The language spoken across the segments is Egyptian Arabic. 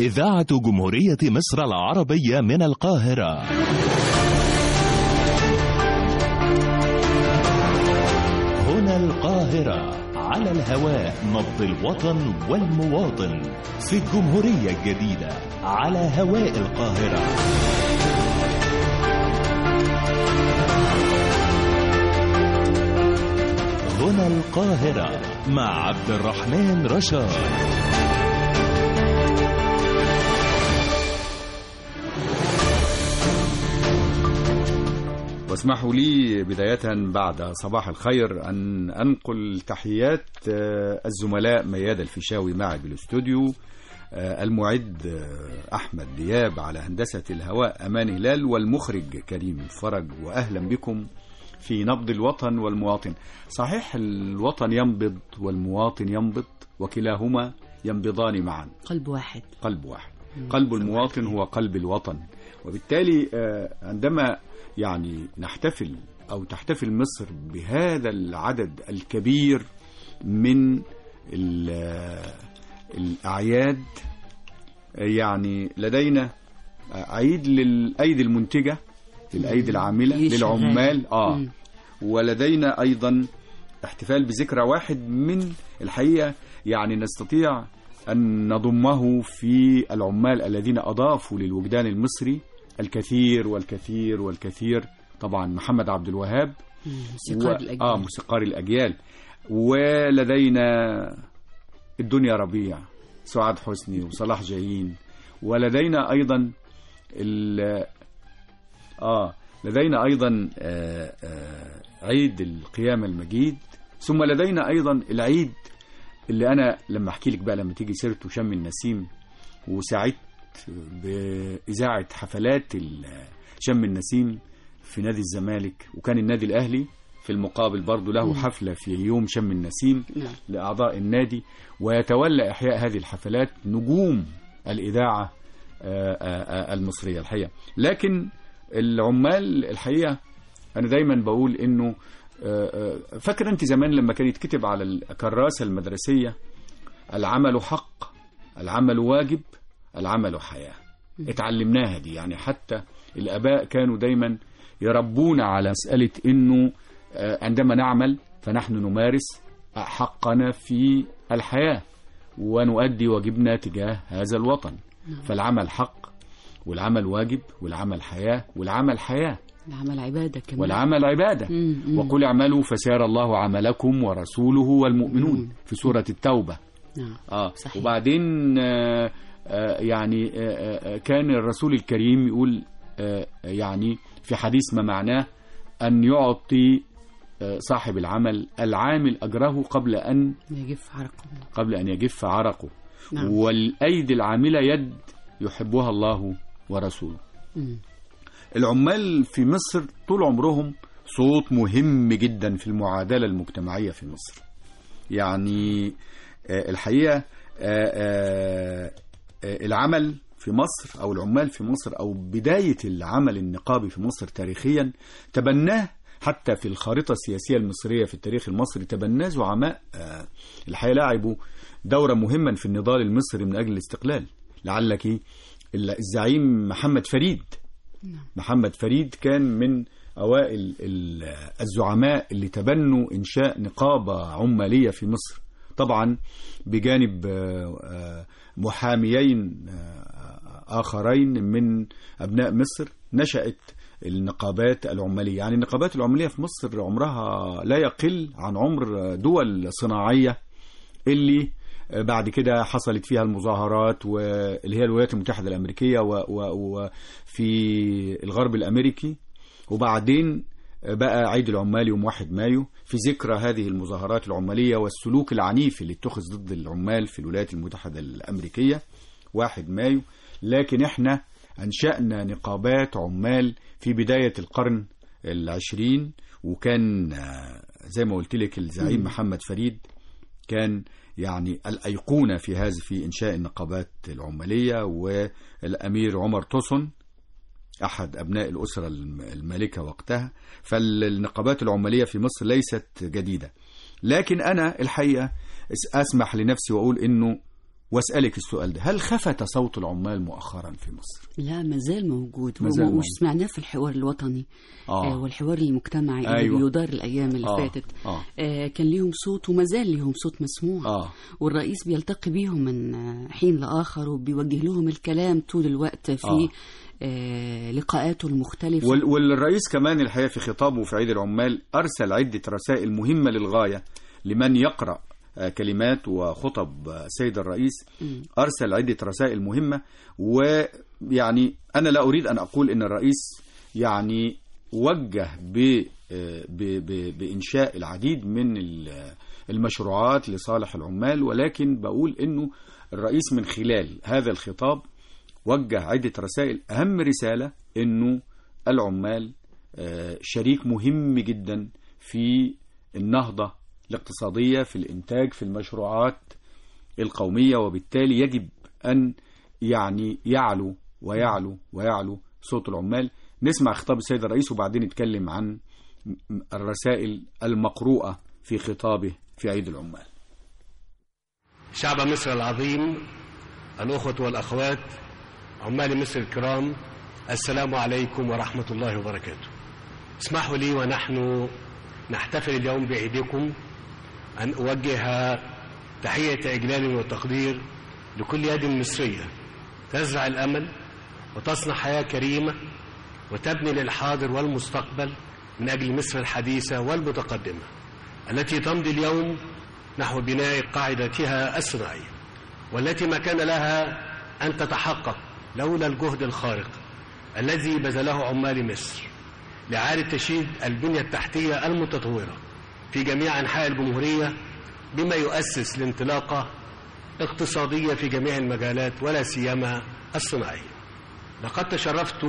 إذاعة جمهورية مصر العربية من القاهرة هنا القاهرة على الهواء نبض الوطن والمواطن في الجمهورية الجديدة على هواء القاهرة هنا القاهرة مع عبد الرحمن رشاد واسمحوا لي بداية بعد صباح الخير أن أنقل تحيات آه، الزملاء مياد الفيشاوي معي بالاستوديو آه، المعد آه، أحمد دياب على هندسة الهواء أمان هلال والمخرج كريم فرج وأهلا بكم في نبض الوطن والمواطن صحيح الوطن ينبض والمواطن ينبض وكلاهما ينبضان معا قلب واحد قلب واحد قلب المواطن هو قلب الوطن وبالتالي آه، عندما يعني نحتفل أو تحتفل مصر بهذا العدد الكبير من ال- آه، الأعياد آه، يعني لدينا آه، عيد للأيدي المنتجة للأيدي العاملة اللي شغالة. للعمال آه مم. ولدينا أيضا احتفال بذكرى واحد من الحقيقة يعني نستطيع أن نضمه في العمال الذين أضافوا للوجدان المصري الكثير والكثير والكثير طبعا محمد عبد الوهاب مم. موسيقار و- الأجيال آه موسيقار الأجيال ولدينا الدنيا ربيع سعاد حسني وصلاح جاهين ولدينا أيضا ال آه لدينا أيضا آه آه عيد القيامة المجيد ثم لدينا أيضا العيد اللي أنا لما أحكي لك بقى لما تيجي سيرته شم النسيم وسعدت بإذاعة حفلات ال- شم النسيم في نادي الزمالك وكان النادي الأهلي في المقابل برضه له حفلة في يوم شم النسيم نعم. لأعضاء النادي ويتولى إحياء هذه الحفلات نجوم الإذاعة آه، آه، آه، المصرية الحقيقة لكن العمال الحقيقة أنا دايما بقول إنه آه، آه، فاكر أنت زمان لما كان يتكتب على الكراسة المدرسية العمل حق العمل واجب العمل حياة اتعلمناها دي يعني حتى الآباء كانوا دايما يربونا على مسألة إنه آه، عندما نعمل فنحن نمارس حقنا في الحياة ونؤدي واجبنا تجاه هذا الوطن فالعمل حق والعمل واجب والعمل حياة والعمل حياة العمل عبادة كمان والعمل عبادة مم. مم. وقل اعملوا فسيرى الله عملكم ورسوله والمؤمنون في سورة التوبة نعم آه صحيح. وبعدين آه آه يعني آه آه كان الرسول الكريم يقول آه يعني في حديث ما معناه أن يعطي آه صاحب العمل العامل أجره قبل أن يجف عرقه قبل أن يجف عرقه نعم. والأيدي العاملة يد يحبها الله ورسوله مم. العمال في مصر طول عمرهم صوت مهم جدا في المعادلة المجتمعية في مصر يعني آه، الحقيقة آه، آه، آه، العمل في مصر أو العمال في مصر أو بداية العمل النقابي في مصر تاريخيا تبناه حتى في الخارطة السياسية المصرية في التاريخ المصري تبناه زعماء آه، الحقيقة لعبوا دورا مهما في النضال المصري من أجل الاستقلال لعلك الزعيم محمد فريد محمد فريد كان من أوائل ال- الزعماء اللي تبنوا إنشاء نقابة عمالية في مصر طبعا بجانب آه، آه، محاميين آه، آخرين من أبناء مصر نشأت النقابات العمالية يعني النقابات العمالية في مصر عمرها لا يقل عن عمر دول صناعية اللي بعد كده حصلت فيها المظاهرات واللي هي الولايات المتحدة الأمريكية وفي الغرب الأمريكي وبعدين بقى عيد العمال يوم 1 مايو في ذكرى هذه المظاهرات العمالية والسلوك العنيف اللي اتخذ ضد العمال في الولايات المتحدة الأمريكية 1 مايو لكن احنا أنشأنا نقابات عمال في بداية القرن العشرين وكان آه، زي ما قلت لك الزعيم محمد فريد كان يعني الأيقونة في هذا في إنشاء النقابات العمالية والأمير عمر توسن أحد أبناء الأسرة الم- المالكة وقتها فالنقابات العمالية في مصر ليست جديدة لكن أنا الحقيقة أس- أسمح لنفسي وأقول إنه واسالك السؤال ده هل خفت صوت العمال مؤخرا في مصر لا ما زال موجود ما زال وما- موجود. وسمعناه في الحوار الوطني آه. آه والحوار المجتمعي اللي أيوة. بيدار الايام اللي آه. فاتت آه. آه كان ليهم صوت وما زال ليهم صوت مسموع اه والرئيس بيلتقي بيهم من آه، حين لاخر وبيوجه لهم الكلام طول الوقت في آه. آه لقاءاته المختلفه وال- والرئيس كمان الحقيقه في خطابه في عيد العمال ارسل عده رسائل مهمه للغايه لمن يقرا آه، كلمات وخطب آه، السيد الرئيس مم. ارسل عده رسائل مهمه ويعني انا لا اريد ان اقول ان الرئيس يعني وجه ب آه، ب- ب- بانشاء العديد من ال- المشروعات لصالح العمال ولكن بقول انه الرئيس من خلال هذا الخطاب وجه عدة رسائل أهم رسالة أنه العمال آه، شريك مهم جدا في النهضة الاقتصادية في الإنتاج في المشروعات القومية وبالتالي يجب أن يعني يعلو ويعلو ويعلو صوت العمال نسمع خطاب السيد الرئيس وبعدين نتكلم عن م- الرسائل المقروءة في خطابه في عيد العمال شعب مصر العظيم الأخوة والأخوات عمال مصر الكرام السلام عليكم ورحمة الله وبركاته اسمحوا لي ونحن نحتفل اليوم بعيدكم أن أوجه تحية إجلال وتقدير لكل يد مصرية تزرع الأمل وتصنع حياة كريمة وتبني للحاضر والمستقبل من أجل مصر الحديثة والمتقدمة التي تمضي اليوم نحو بناء قاعدتها الصناعية والتي ما كان لها أن تتحقق لولا الجهد الخارق الذي بذله عمال مصر لإعادة تشييد البنية التحتية المتطورة في جميع أنحاء الجمهورية بما يؤسس لانطلاقة اقتصادية في جميع المجالات ولا سيما الصناعية لقد تشرفت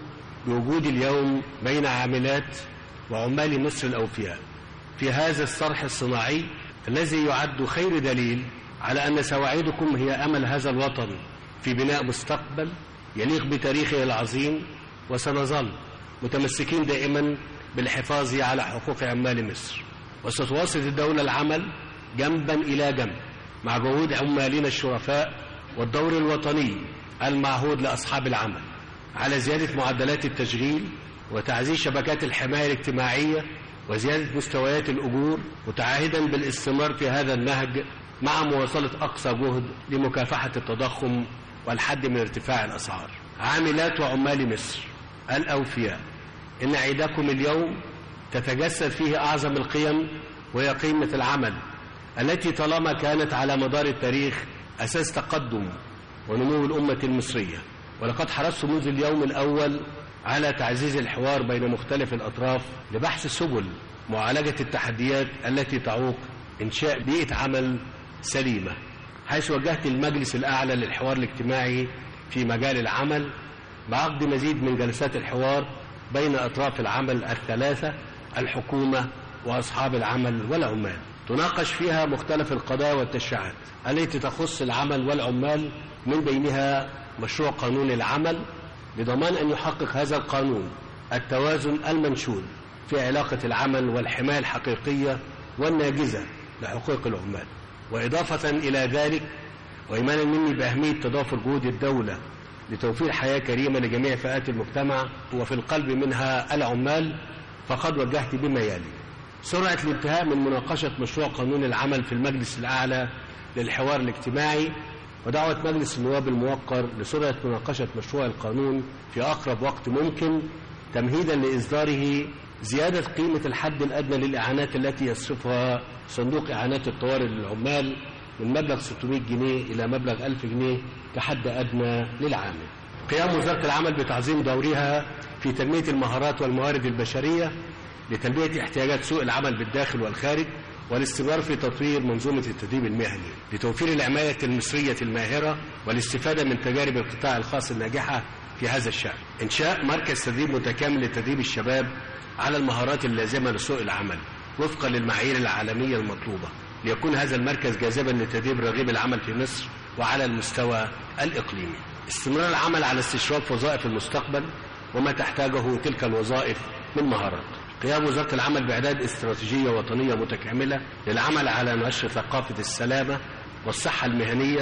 بوجودي اليوم بين عاملات وعمال مصر الأوفياء في هذا الصرح الصناعي الذي يعد خير دليل على أن سواعدكم هي أمل هذا الوطن في بناء مستقبل يليق بتاريخه العظيم وسنظل متمسكين دائما بالحفاظ على حقوق عمال مصر وستواصل الدولة العمل جنبا إلى جنب مع جهود عمالنا الشرفاء والدور الوطني المعهود لأصحاب العمل على زيادة معدلات التشغيل وتعزيز شبكات الحماية الاجتماعية وزيادة مستويات الأجور متعاهدا بالاستمرار في هذا النهج مع مواصلة أقصى جهد لمكافحة التضخم والحد من ارتفاع الأسعار عاملات وعمال مصر الأوفياء إن عيدكم اليوم تتجسد فيه أعظم القيم وهي قيمة العمل التي طالما كانت على مدار التاريخ أساس تقدم ونمو الأمة المصرية ولقد حرصت منذ اليوم الأول على تعزيز الحوار بين مختلف الأطراف لبحث سبل معالجة التحديات التي تعوق إنشاء بيئة عمل سليمة حيث وجهت المجلس الأعلى للحوار الاجتماعي في مجال العمل بعقد مزيد من جلسات الحوار بين أطراف العمل الثلاثة الحكومة وأصحاب العمل والعمال تناقش فيها مختلف القضايا والتشريعات التي تخص العمل والعمال من بينها مشروع قانون العمل بضمان أن يحقق هذا القانون التوازن المنشود في علاقة العمل والحماية الحقيقية والناجزة لحقوق العمال وإضافة إلى ذلك وإيمانا مني بأهمية تضافر جهود الدولة لتوفير حياة كريمة لجميع فئات المجتمع وفي القلب منها العمال فقد وجهت بما يلي سرعة الانتهاء من مناقشة مشروع قانون العمل في المجلس الأعلى للحوار الاجتماعي ودعوة مجلس النواب الموقر لسرعة مناقشة مشروع القانون في أقرب وقت ممكن تمهيدا لإصداره زيادة قيمة الحد الأدنى للإعانات التي يصرفها صندوق إعانات الطوارئ للعمال من مبلغ 600 جنيه إلى مبلغ 1000 جنيه كحد أدنى للعامل قيام وزارة العمل بتعظيم دورها في تنمية المهارات والموارد البشرية لتلبية احتياجات سوق العمل بالداخل والخارج والاستمرار في تطوير منظومة التدريب المهني لتوفير العماية المصرية الماهرة والاستفادة من تجارب القطاع الخاص الناجحة في هذا الشأن إنشاء مركز تدريب متكامل لتدريب الشباب على المهارات اللازمة لسوق العمل وفقا للمعايير العالمية المطلوبة ليكون هذا المركز جاذبا لتدريب رغيب العمل في مصر وعلى المستوى الإقليمي استمرار العمل على استشراف وظائف المستقبل وما تحتاجه تلك الوظائف من مهارات قيام وزارة العمل بإعداد استراتيجية وطنية متكاملة للعمل على نشر ثقافة السلامة والصحة المهنية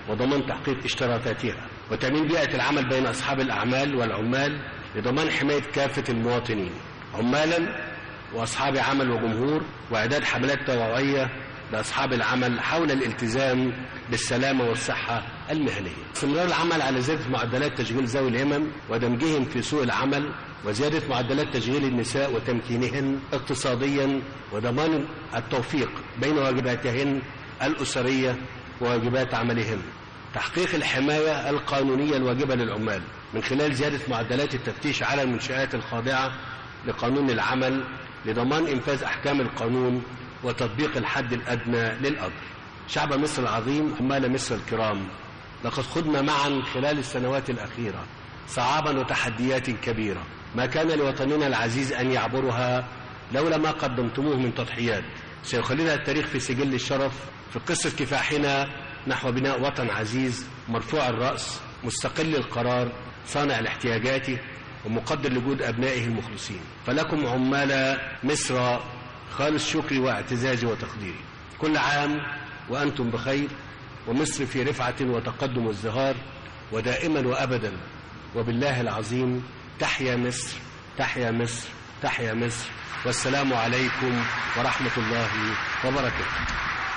وضمان تحقيق اشتراطاتها وتأمين بيئة العمل بين أصحاب الأعمال والعمال لضمان حماية كافة المواطنين عمالا وأصحاب عمل وجمهور وإعداد حملات توعوية لأصحاب العمل حول الالتزام بالسلامة والصحة المهنية استمرار العمل على زيادة معدلات تشغيل ذوي الهمم ودمجهم في سوق العمل وزيادة معدلات تشغيل النساء وتمكينهن اقتصاديا وضمان التوفيق بين واجباتهن الأسرية وواجبات عملهن تحقيق الحماية القانونية الواجبة للعمال من خلال زيادة معدلات التفتيش على المنشآت الخاضعة لقانون العمل لضمان إنفاذ أحكام القانون وتطبيق الحد الأدنى للأجر شعب مصر العظيم عمال مصر الكرام لقد خضنا معا خلال السنوات الأخيرة صعابا وتحديات كبيرة ما كان لوطننا العزيز أن يعبرها لولا ما قدمتموه من تضحيات سيخلدها التاريخ في سجل الشرف في قصة كفاحنا نحو بناء وطن عزيز مرفوع الرأس مستقل القرار صانع لاحتياجاته ومقدر لجهود أبنائه المخلصين فلكم عمال مصر خالص شكري واعتزازي وتقديري كل عام وأنتم بخير ومصر في رفعة وتقدم وازدهار ودائما وأبدا وبالله العظيم تحيا مصر تحيا مصر تحيا مصر والسلام عليكم ورحمة الله وبركاته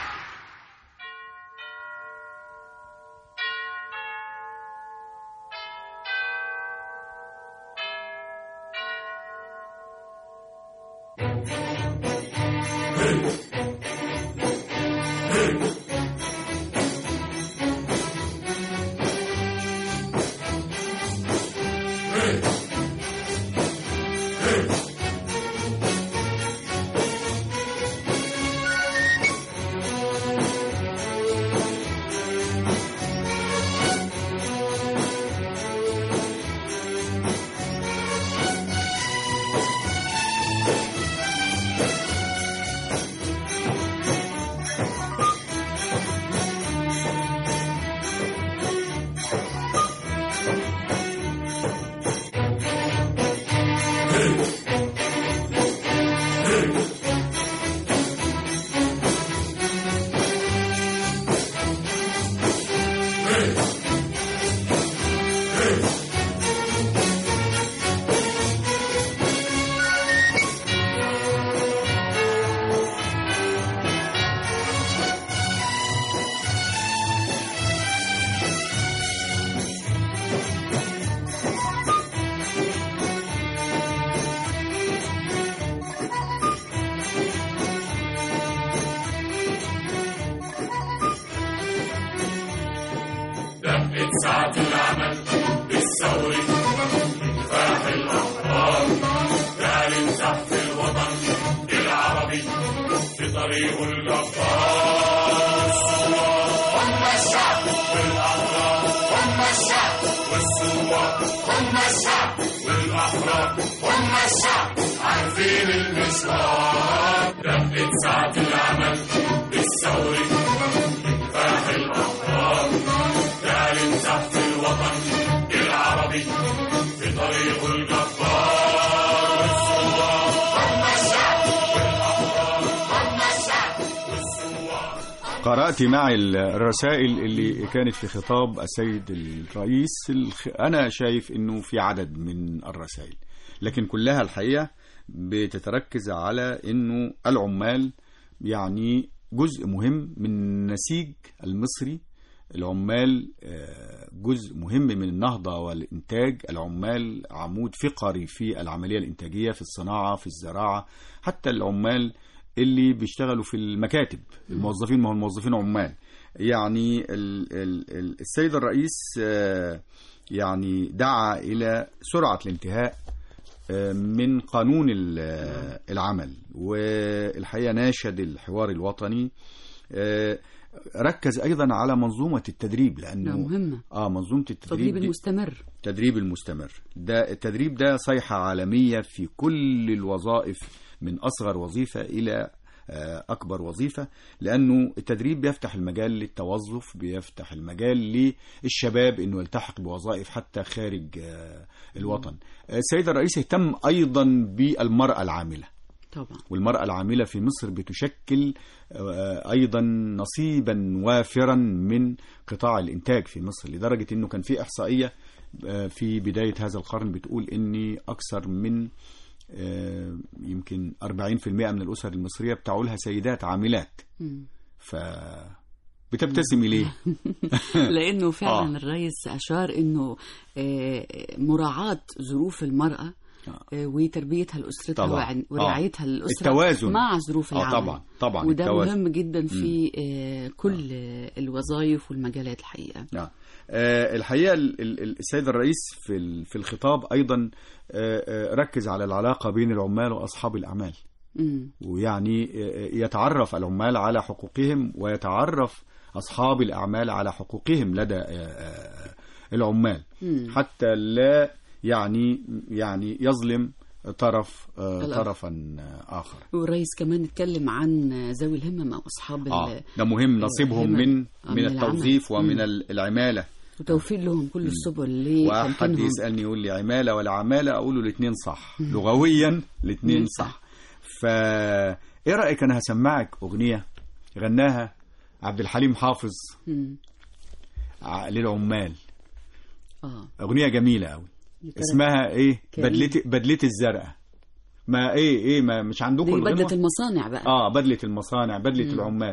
دقت ساعة العمل بالثوري كفاح الأحرار تعلن زحف الوطن العربي في طريق الجبار هم الشعب والأحرار هم الشعب والثوار هم الشعب والأحرار هم الشعب عارفين المشوار دقت ساعة العمل بالثوري كفاح الأحرار تعلن زحف الوطن العربي في طريق الجبار والثوار هم الشعب والأحرار هم الشعب والثوار قرأت معي الرسائل اللي كانت في خطاب السيد الرئيس الخ- أنا شايف أنه في عدد من الرسائل لكن كلها الحقيقة بتتركز على أنه العمال يعني جزء مهم من النسيج المصري العمال آه، جزء مهم من النهضة والإنتاج العمال عمود فقري في العملية الإنتاجية في الصناعة في الزراعة حتى العمال اللي بيشتغلوا في المكاتب الموظفين ما هو الموظفين عمال يعني ال ال ال السيد الرئيس آه، يعني دعا إلى سرعة الانتهاء آه، من قانون ال- آه، العمل والحقيقة ناشد الحوار الوطني آه، ركز أيضا على منظومة التدريب لأنه نعم، مهمة. اه منظومة التدريب التدريب دي- المستمر التدريب المستمر ده التدريب ده صيحة عالمية في كل الوظائف من أصغر وظيفة إلى آه، أكبر وظيفة لأنه التدريب بيفتح المجال للتوظف بيفتح المجال للشباب أنه يلتحق بوظائف حتى خارج آه، الوطن آه، السيد الرئيس اهتم أيضا بالمرأة العاملة طبعا والمرأة العاملة في مصر بتشكل آه، أيضا نصيبا وافرا من قطاع الإنتاج في مصر لدرجة أنه كان في إحصائية آه، في بداية هذا القرن بتقول أن أكثر من آه، يمكن 40% من الأسر المصرية بتعولها سيدات عاملات مم. ف بتبتسمي ليه؟ لانه فعلا آه. الرئيس اشار انه آه، مراعاه ظروف المراه آه. آه، وتربيتها لاسرتها طبعا. وعن- ورعايتها للاسره التوازن. مع ظروف اه العمل طبعا طبعا وده التوازن. مهم جدا في آه، كل آه، الوظائف والمجالات الحقيقه نعم آه، الحقيقة ال- ال- السيد الرئيس في ال- في الخطاب أيضا آه، آه، ركز على العلاقة بين العمال وأصحاب الأعمال مم. ويعني آه، يتعرف العمال على حقوقهم ويتعرف أصحاب الأعمال على حقوقهم لدى آه، آه، العمال مم. حتى لا يعني يعني يظلم طرف آه، الآخر. طرفا آه، آخر والرئيس كمان اتكلم عن ذوي الهمم او اصحاب آه ال- ده مهم نصيبهم الهمم. من آه، من من العمل. التوظيف ومن مم. ال- العمالة وتوفير لهم كل السبل واحد لتمكينهم يسالني يقول لي عماله ولا عماله اقول له الاثنين صح لغويا الاثنين مم، صح فا ايه رايك انا هسمعك اغنيه غناها عبد الحليم حافظ مم. ع- للعمال اه اغنيه جميله قوي يا ترى اسمها ايه كريم. بدلتي بدلتي الزرقاء ما ايه ايه ما مش عندكم دي بدله الغنوة؟ المصانع بقى اه بدله المصانع بدله مم. العمال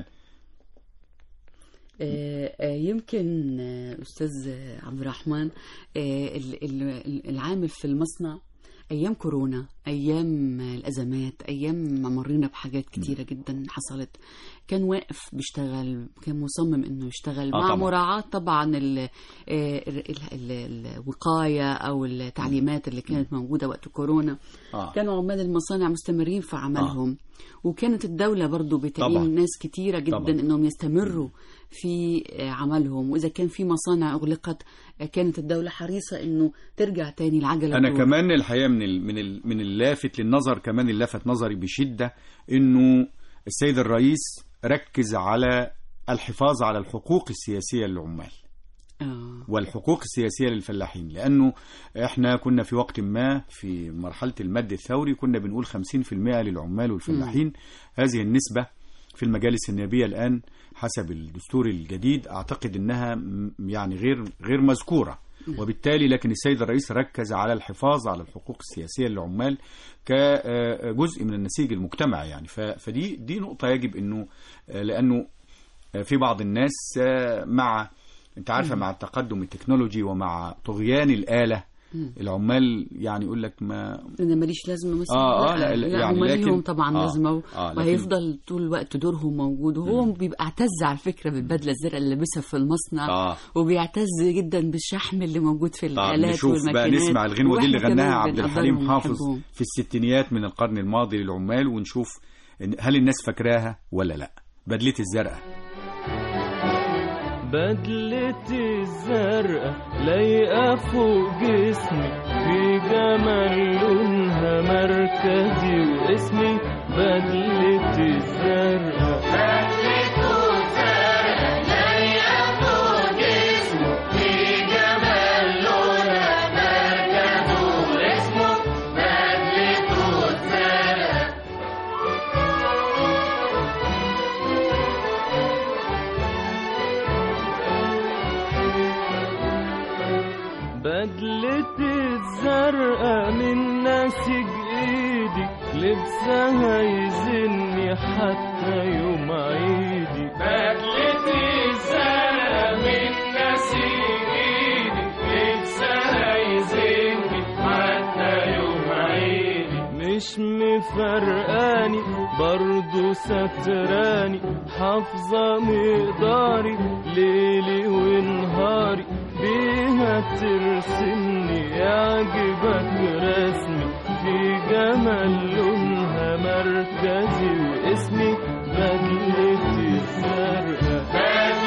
آه، آه، يمكن آه، أستاذ آه، عبد الرحمن آه، ال- ال- العامل في المصنع أيام كورونا أيام آه، الأزمات أيام ما مرينا بحاجات كتيرة جدا حصلت كان واقف بيشتغل كان مصمم إنه يشتغل آه، مع طبعاً. مراعاة طبعا ال- آه، ال- ال- ال- الوقاية أو التعليمات اللي كانت موجودة وقت كورونا اه كانوا عمال المصانع مستمرين في عملهم وكانت الدولة برضو طبعاً. بتعين ناس كتيرة جدا طبعاً. انهم يستمروا في آه، عملهم واذا كان في مصانع اغلقت آه، كانت الدولة حريصة انه ترجع تاني العجلة انا تدور. كمان الحقيقه من ال من ال من اللافت للنظر كمان اللي لفت نظري بشده انه السيد الرئيس ركز على الحفاظ على الحقوق السياسيه للعمال آه. والحقوق السياسيه للفلاحين لانه احنا كنا في وقت ما في مرحله المد الثوري كنا بنقول 50% للعمال والفلاحين هذه النسبه في المجالس النيابيه الان حسب الدستور الجديد اعتقد انها م- يعني غير غير مذكوره وبالتالي لكن السيد الرئيس ركز على الحفاظ على الحقوق السياسيه للعمال كجزء من النسيج المجتمعي يعني ف- فدي دي نقطه يجب انه آه، لانه آه، في بعض الناس آه، مع انت عارفه مع التقدم التكنولوجي ومع طغيان الاله العمال يعني يقول لك ما انا ماليش لازمه مثلا آه، آه، لا، لا، يعني هم لكن- ليهم طبعا آه، لازمه آه، لكن- وهيفضل طول الوقت دورهم موجود وهو بيبقى اعتز على فكره بالبدله الزرقاء اللي لابسها في المصنع آه. وبيعتز جدا بالشحم اللي موجود في طب الالات نشوف بقى والماكينات نسمع الغنوه دي اللي وإحنا غناها كمان عبد الحليم بنقدرهم حافظ ونحبهم. في الستينيات من القرن الماضي للعمال ونشوف إن- هل الناس فاكراها ولا لا بدلتي الزرقاء بدلتي الزرقاء لايقة فوق جسمي في جمال لونها مركزي واسمي بدلتي الزرقاء بدلتي الزرقاء من نسيج ايدي لبسها يزني حتى يوم عيدي بدلتي الزرقاء من نسيج ايدي لبسها يزني حتى يوم عيدي مش مفرقاني برضو ستراني حافظة مقداري ليلي ونهاري بيها ترسمني يعجبك رسمي في جمال لونها مركزي واسمي بدلتي الزرقاء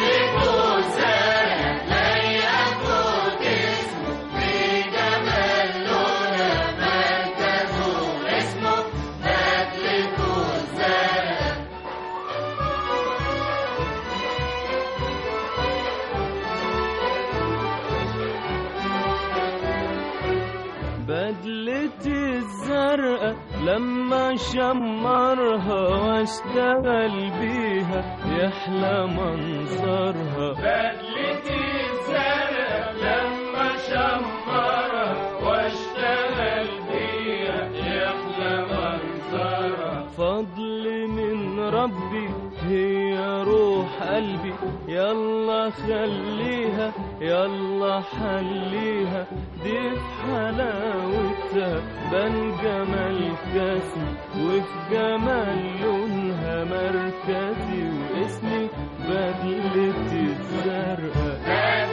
بدلتي بدلتي الزرقاء لما شمرها واشتغل بيها يحلى منظرها بدلتي الزرقاء لما شمرها واشتغل بيها يحلى منظرها فضل من ربي هي روح قلبي يلا خليها يلا حليها دي في حلاوتها بان جمال كاسمي وفي جمال لونها مركزي واسمي بدلتي الزرقاء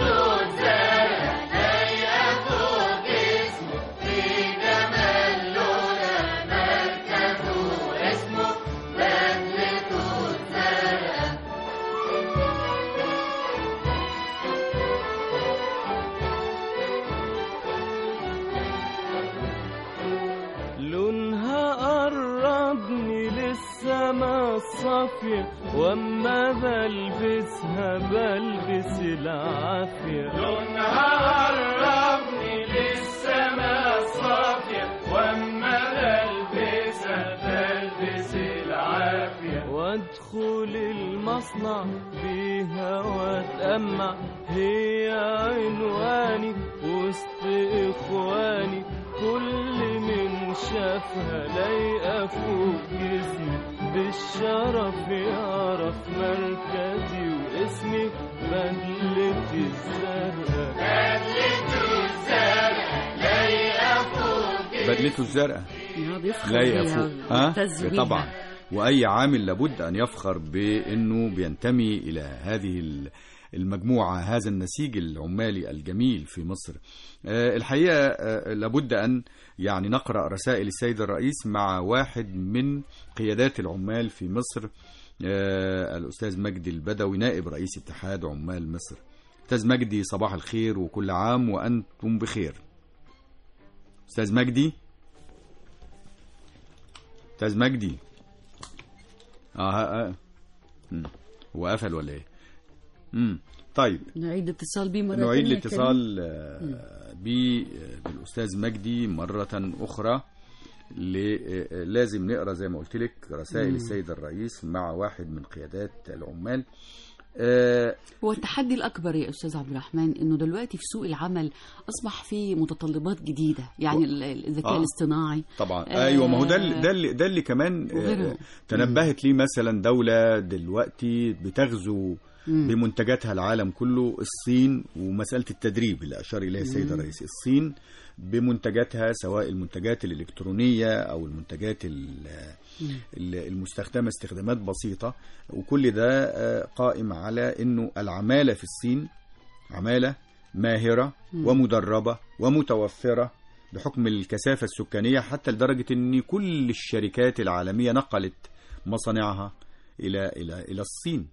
لونها قربني للسما الصافية واما بلبسها بلبس العافية لونها قربني للسما الصافية واما بلبسها بلبس العافية وادخل المصنع بيها واتأمع هي عنواني وسط اخواني كل من شافها لايقة فوق جسمي بالشرف يعرف مركزي واسمي بدلتي الزرقاء بدلته الزرقاء آه، بيفخر لا بيها يفوق ها ويعتز بيها. طبعا واي عامل لابد ان يفخر بانه بينتمي الى هذه ال- المجموعه هذا النسيج العمالي الجميل في مصر آه، الحقيقه آه، لابد ان يعني نقرا رسائل السيد الرئيس مع واحد من قيادات العمال في مصر آه، الاستاذ مجدي البدوي نائب رئيس اتحاد عمال مصر استاذ مجدي صباح الخير وكل عام وانتم بخير استاذ مجدي استاذ مجدي اه, آه. مم. هو قفل ولا ايه امم طيب نعيد اتصال بيه مرة نعيد تانية الاتصال آه، ب- آه، بالاستاذ مجدي مره اخرى ل- آه، لازم نقرا زي ما قلت لك رسائل السيد الرئيس مع واحد من قيادات العمال آه، هو التحدي الأكبر يا أستاذ عبد الرحمن إنه دلوقتي في سوق العمل أصبح في متطلبات جديدة يعني ال- الذكاء آه. الاصطناعي طبعا آه، ايوه ما هو ده اللي- ده اللي ده اللي كمان آه، وغيرهم. تنبهت ليه مثلا دوله دلوقتي بتغزو بمنتجاتها العالم كله الصين ومساله التدريب اللي اشار اليها السيد الرئيس الصين بمنتجاتها سواء المنتجات الالكترونيه او المنتجات ال- ال- المستخدمه استخدامات بسيطه وكل ده آه، قائم على انه العماله في الصين عماله ماهره ومدربه ومتوفره بحكم الكثافه السكانيه حتى لدرجه ان كل الشركات العالميه نقلت مصانعها الى الى الى الصين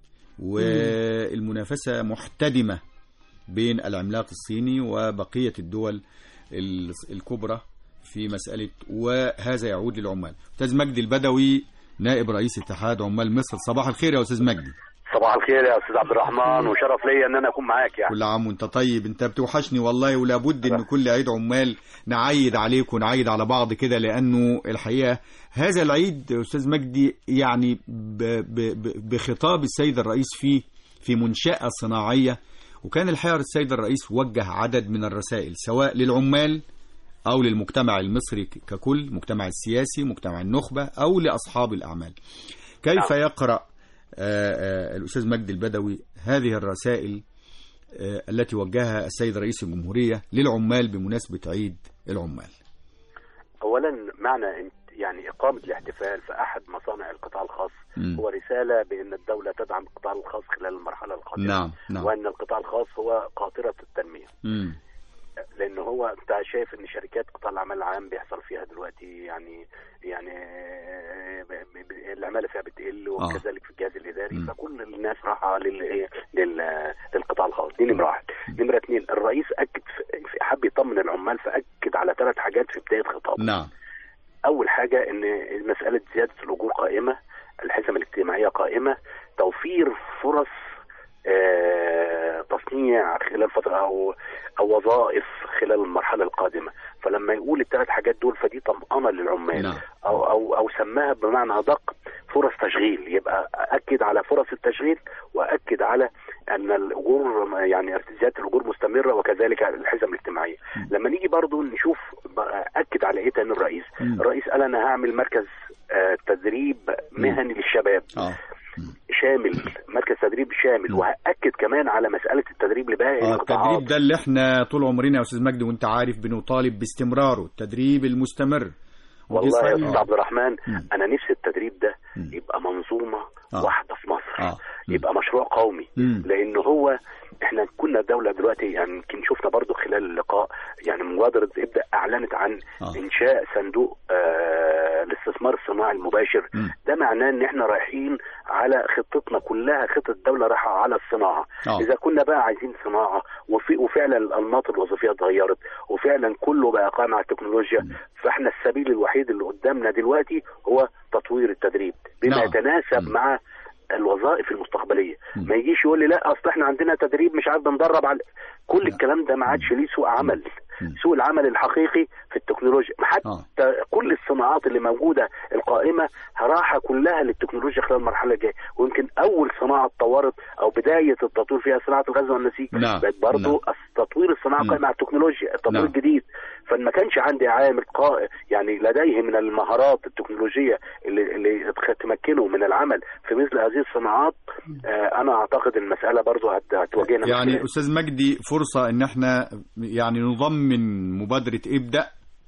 والمنافسه محتدمه بين العملاق الصيني وبقيه الدول ال- الكبرى في مساله وهذا يعود للعمال. استاذ مجدي البدوي نائب رئيس اتحاد عمال مصر صباح الخير يا استاذ مجدي. صباح الخير يا استاذ عبد الرحمن وشرف ليا ان انا اكون معاك يعني كل عام وانت طيب انت بتوحشني والله ولابد ان كل عيد عمال نعيد عليك ونعيد على بعض كده لانه الحقيقه هذا العيد يا استاذ مجدي يعني ب ب ب بخطاب السيد الرئيس فيه في منشاه صناعيه وكان الحقيقه السيد الرئيس وجه عدد من الرسائل سواء للعمال او للمجتمع المصري ك- ككل المجتمع السياسي مجتمع النخبه او لاصحاب الاعمال كيف يقرا آه، آه، الاستاذ مجدي البدوي هذه الرسائل آه، التي وجهها السيد رئيس الجمهورية للعمال بمناسبة عيد العمال اولا معنى إن- يعني اقامه الاحتفال في احد مصانع القطاع الخاص مم. هو رساله بان الدوله تدعم القطاع الخاص خلال المرحله القادمه نعم نعم وان القطاع الخاص هو قاطره التنميه مم. لان هو انت شايف ان شركات قطاع العمل العام بيحصل فيها دلوقتي يعني يعني آه، ب- ب- العماله فيها بتقل وكذلك في الجهاز الاداري مم. فكل الناس راحه لل إيه؟ لل- للقطاع الخاص دي نمره واحد نمره اثنين الرئيس اكد في- في- حب يطمن العمال فاكد على ثلاث حاجات في بدايه خطابه نعم اول حاجه ان مساله زياده الاجور قائمه الحزم الاجتماعيه قائمه توفير فرص آه، تصنيع خلال فتره او او وظائف خلال المرحله القادمه فلما يقول الثلاث حاجات دول فدي طمأنه للعمال نعم. او او او سماها بمعنى ادق فرص تشغيل يبقى اكد على فرص التشغيل واكد على ان الاجور يعني ارتزاقات الاجور مستمره وكذلك الحزم الاجتماعيه لما نيجي برضو نشوف اكد على ايه تاني الرئيس مم. الرئيس قال انا هعمل مركز آه، تدريب مهني للشباب اه شامل مركز تدريب شامل وهاكد كمان على مساله التدريب لباقي اه القطاعات التدريب ده اللي احنا طول عمرنا يا استاذ مجدي وانت عارف بنطالب باستمراره التدريب المستمر ودي والله يا صحيح. استاذ عبد الرحمن مم. انا نفسي التدريب ده مم. يبقى منظومه آه. واحده في مصر اه مم. يبقى مشروع قومي مم. لان هو احنا كنا دوله دلوقتي يعني يمكن شفنا برضو خلال اللقاء يعني مبادره ابدا اعلنت عن آه. انشاء صندوق آه الاستثمار الصناعي المباشر مم. ده معناه ان احنا رايحين على خطتنا كلها خطه الدوله رايحه على الصناعه آه. اذا كنا بقى عايزين صناعه وفي وفعلا الانماط الوظيفيه اتغيرت وفعلا كله بقى قائم على التكنولوجيا فاحنا السبيل الوحيد اللي قدامنا دلوقتي هو تطوير التدريب بما نعم. يتناسب مم. مع الوظائف المستقبليه مم. ما يجيش يقول لي لا اصل احنا عندنا تدريب مش عارف بندرب على كل الكلام ده ما عادش ليه سوق عمل مم. سوق العمل الحقيقي في التكنولوجيا حتى آه. كل الصناعات اللي موجوده القائمه راحه كلها للتكنولوجيا خلال المرحله الجايه ويمكن اول صناعه اتطورت او بدايه التطوير فيها صناعه الغزل والنسيج نعم. بقت برضه نعم. تطوير الصناعه مم. قائم على التكنولوجيا التطوير نعم. الجديد فما كانش عندي عامل قائم يعني لديه من المهارات التكنولوجيه اللي, اللي تمكنه من العمل في مثل هذه الصناعات آه انا اعتقد المساله برضه هت- هتواجهنا يعني مشكلة. استاذ مجدي فرصه ان احنا يعني نضمن مبادره ابدا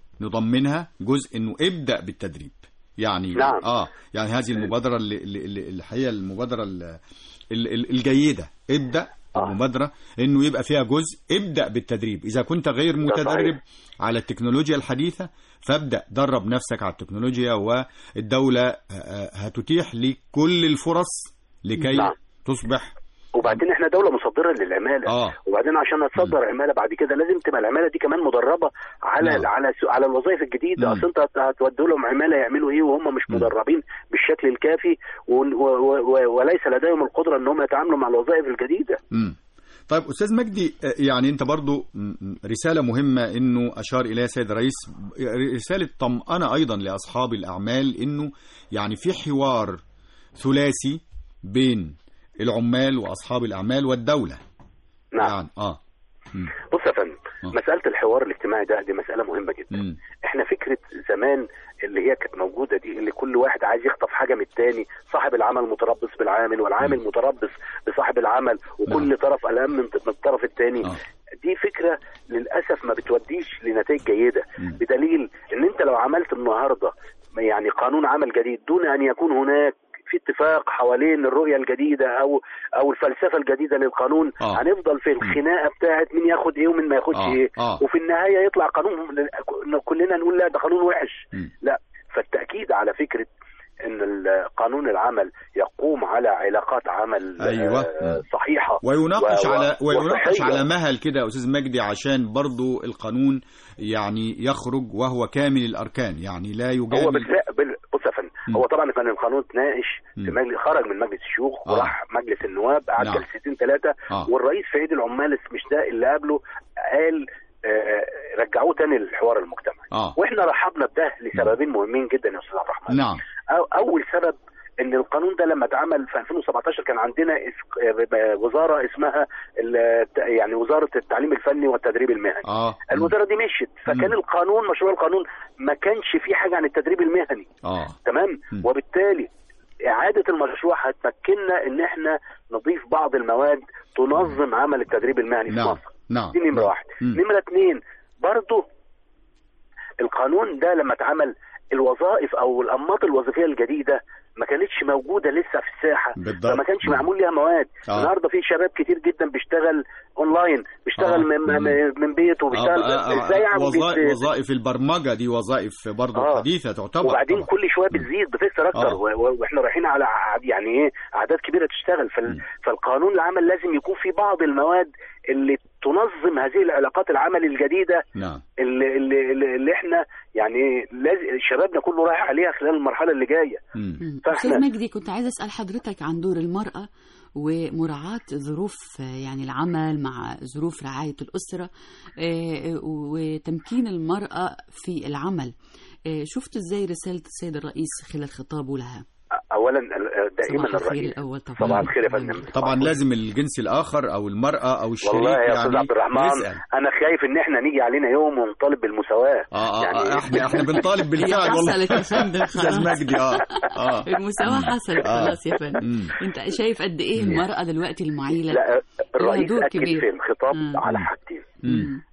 نضمنها جزء انه ابدا بالتدريب يعني نعم. اه يعني هذه المبادره اللي اللي- اللي اللي هي المبادره ال- ال- ال- الجيده ابدا آه. المبادره انه يبقى فيها جزء ابدا بالتدريب اذا كنت غير متدرب صحيح. على التكنولوجيا الحديثه فابدا درب نفسك على التكنولوجيا والدوله آه، آه، هتتيح لك كل الفرص لكي نعم. تصبح وبعدين احنا دوله مصدره للعماله آه. وبعدين عشان نتصدر عماله بعد كده لازم تبقى العماله دي كمان مدربه على نعم. على سو- على الوظائف الجديده مم. اصل انت هت- هتودي لهم عماله يعملوا ايه وهم مش مم. مدربين بالشكل الكافي و- و- و- وليس لديهم القدره ان هم يتعاملوا مع الوظائف الجديده مم. طيب استاذ مجدي آه، يعني انت برضو م- م- رساله مهمه انه اشار اليها السيد الرئيس رساله طمأنه ايضا لاصحاب الاعمال انه يعني في حوار ثلاثي بين العمال واصحاب الاعمال والدوله نعم يعني اه مم. بص يا فندم آه. مساله الحوار الاجتماعي ده دي مساله مهمه جدا مم. احنا فكره زمان اللي هي كانت موجوده دي اللي كل واحد عايز يخطف حاجه من التاني صاحب العمل متربص بالعامل والعامل متربص بصاحب العمل وكل نعم. طرف قلقان من من الطرف التاني آه. دي فكره للاسف ما بتوديش لنتائج جيده مم. بدليل ان انت لو عملت النهارده يعني قانون عمل جديد دون ان يكون هناك في اتفاق حوالين الرؤيه الجديده او او الفلسفه الجديده للقانون آه. هنفضل في الخناقه بتاعت مين ياخد ايه ومين ما ياخدش آه. ايه آه. وفي النهايه يطلع قانون كلنا نقول لا ده قانون وحش مم. لا فالتاكيد على فكره ان ال- قانون العمل يقوم على علاقات عمل أيوة. آه، مم. صحيحه ويناقش و- و- على ويناقش وصحية. على مهل كده يا استاذ مجدي عشان برضو القانون يعني يخرج وهو كامل الاركان يعني لا هو يجامل بالفعل بال... بص يا فندم مم. هو طبعا كان القانون اتناقش في مم. مجلس خرج من مجلس الشيوخ آه. وراح مجلس النواب قعد نعم. جلستين ثلاثه آه. والرئيس في عيد العمال مش ده اللي قبله قال آه، رجعوه تاني للحوار المجتمعي اه واحنا رحبنا بده لسببين مهمين جدا يا استاذ عبد الرحمن نعم أو اول سبب ان القانون ده لما اتعمل في 2017 كان عندنا اس- آه، وزاره اسمها ال- يعني وزاره التعليم الفني والتدريب المهني اه الوزاره دي مشيت فكان مم. القانون مشروع القانون ما كانش فيه حاجه عن التدريب المهني اه تمام مم. وبالتالي اعاده المشروع هتمكننا ان احنا نضيف بعض المواد تنظم عمل التدريب المهني في نعم مصر نعم دي نمره واحد مم. نمره اثنين برضه القانون ده لما اتعمل الوظائف او الانماط الوظيفيه الجديده ما كانتش موجوده لسه في الساحه بالضبط. فما كانش مم. معمول ليها مواد آه. النهارده في شباب كتير جدا بيشتغل اونلاين بيشتغل آه. من, مم. من- من بيته وبيشتغل آه، آه، ازاي يعني وظائف, بيت- وظائف البرمجه دي وظائف برضه آه. حديثه تعتبر وبعدين طبعا. كل شويه بتزيد بتكسر اكتر آه. و- و- واحنا رايحين على ع- يعني ايه اعداد كبيره تشتغل فال... مم. فالقانون العمل لازم يكون في بعض المواد اللي تنظم هذه العلاقات العمل الجديده نعم اللي اللي, اللي, اللي احنا يعني إيه لازم شبابنا كله رايح عليها خلال المرحله اللي جايه مم. مم. فإحنا- أستاذ مجدي كنت عايزة أسأل حضرتك عن دور المرأة ومراعاة ظروف آه، يعني العمل مع ظروف رعاية الأسرة آه، وتمكين المرأة في العمل آه، شفت ازاي رسالة السيد الرئيس خلال خطابه لها اولا ال- دائما صباح الخير الرئيس الأول طبعا صباح الخير يا فندم طبعا لازم الجنس الاخر او المراه او الشريك والله يا استاذ يعني عبد الرحمن يسال انا خايف ان احنا نيجي علينا يوم ونطالب بالمساواه اه اه, يعني- آه احنا احنا بنطالب هي بالفعل والله حصلت يا فندم استاذ خلاص مجدي اه اه المساواة حصلت آه. خلاص يا فندم مم. انت شايف قد ايه المرأة دلوقتي المعيلة لا الرئيس دور اكد كبير. في الخطاب مم. على مم. حاجتين مم.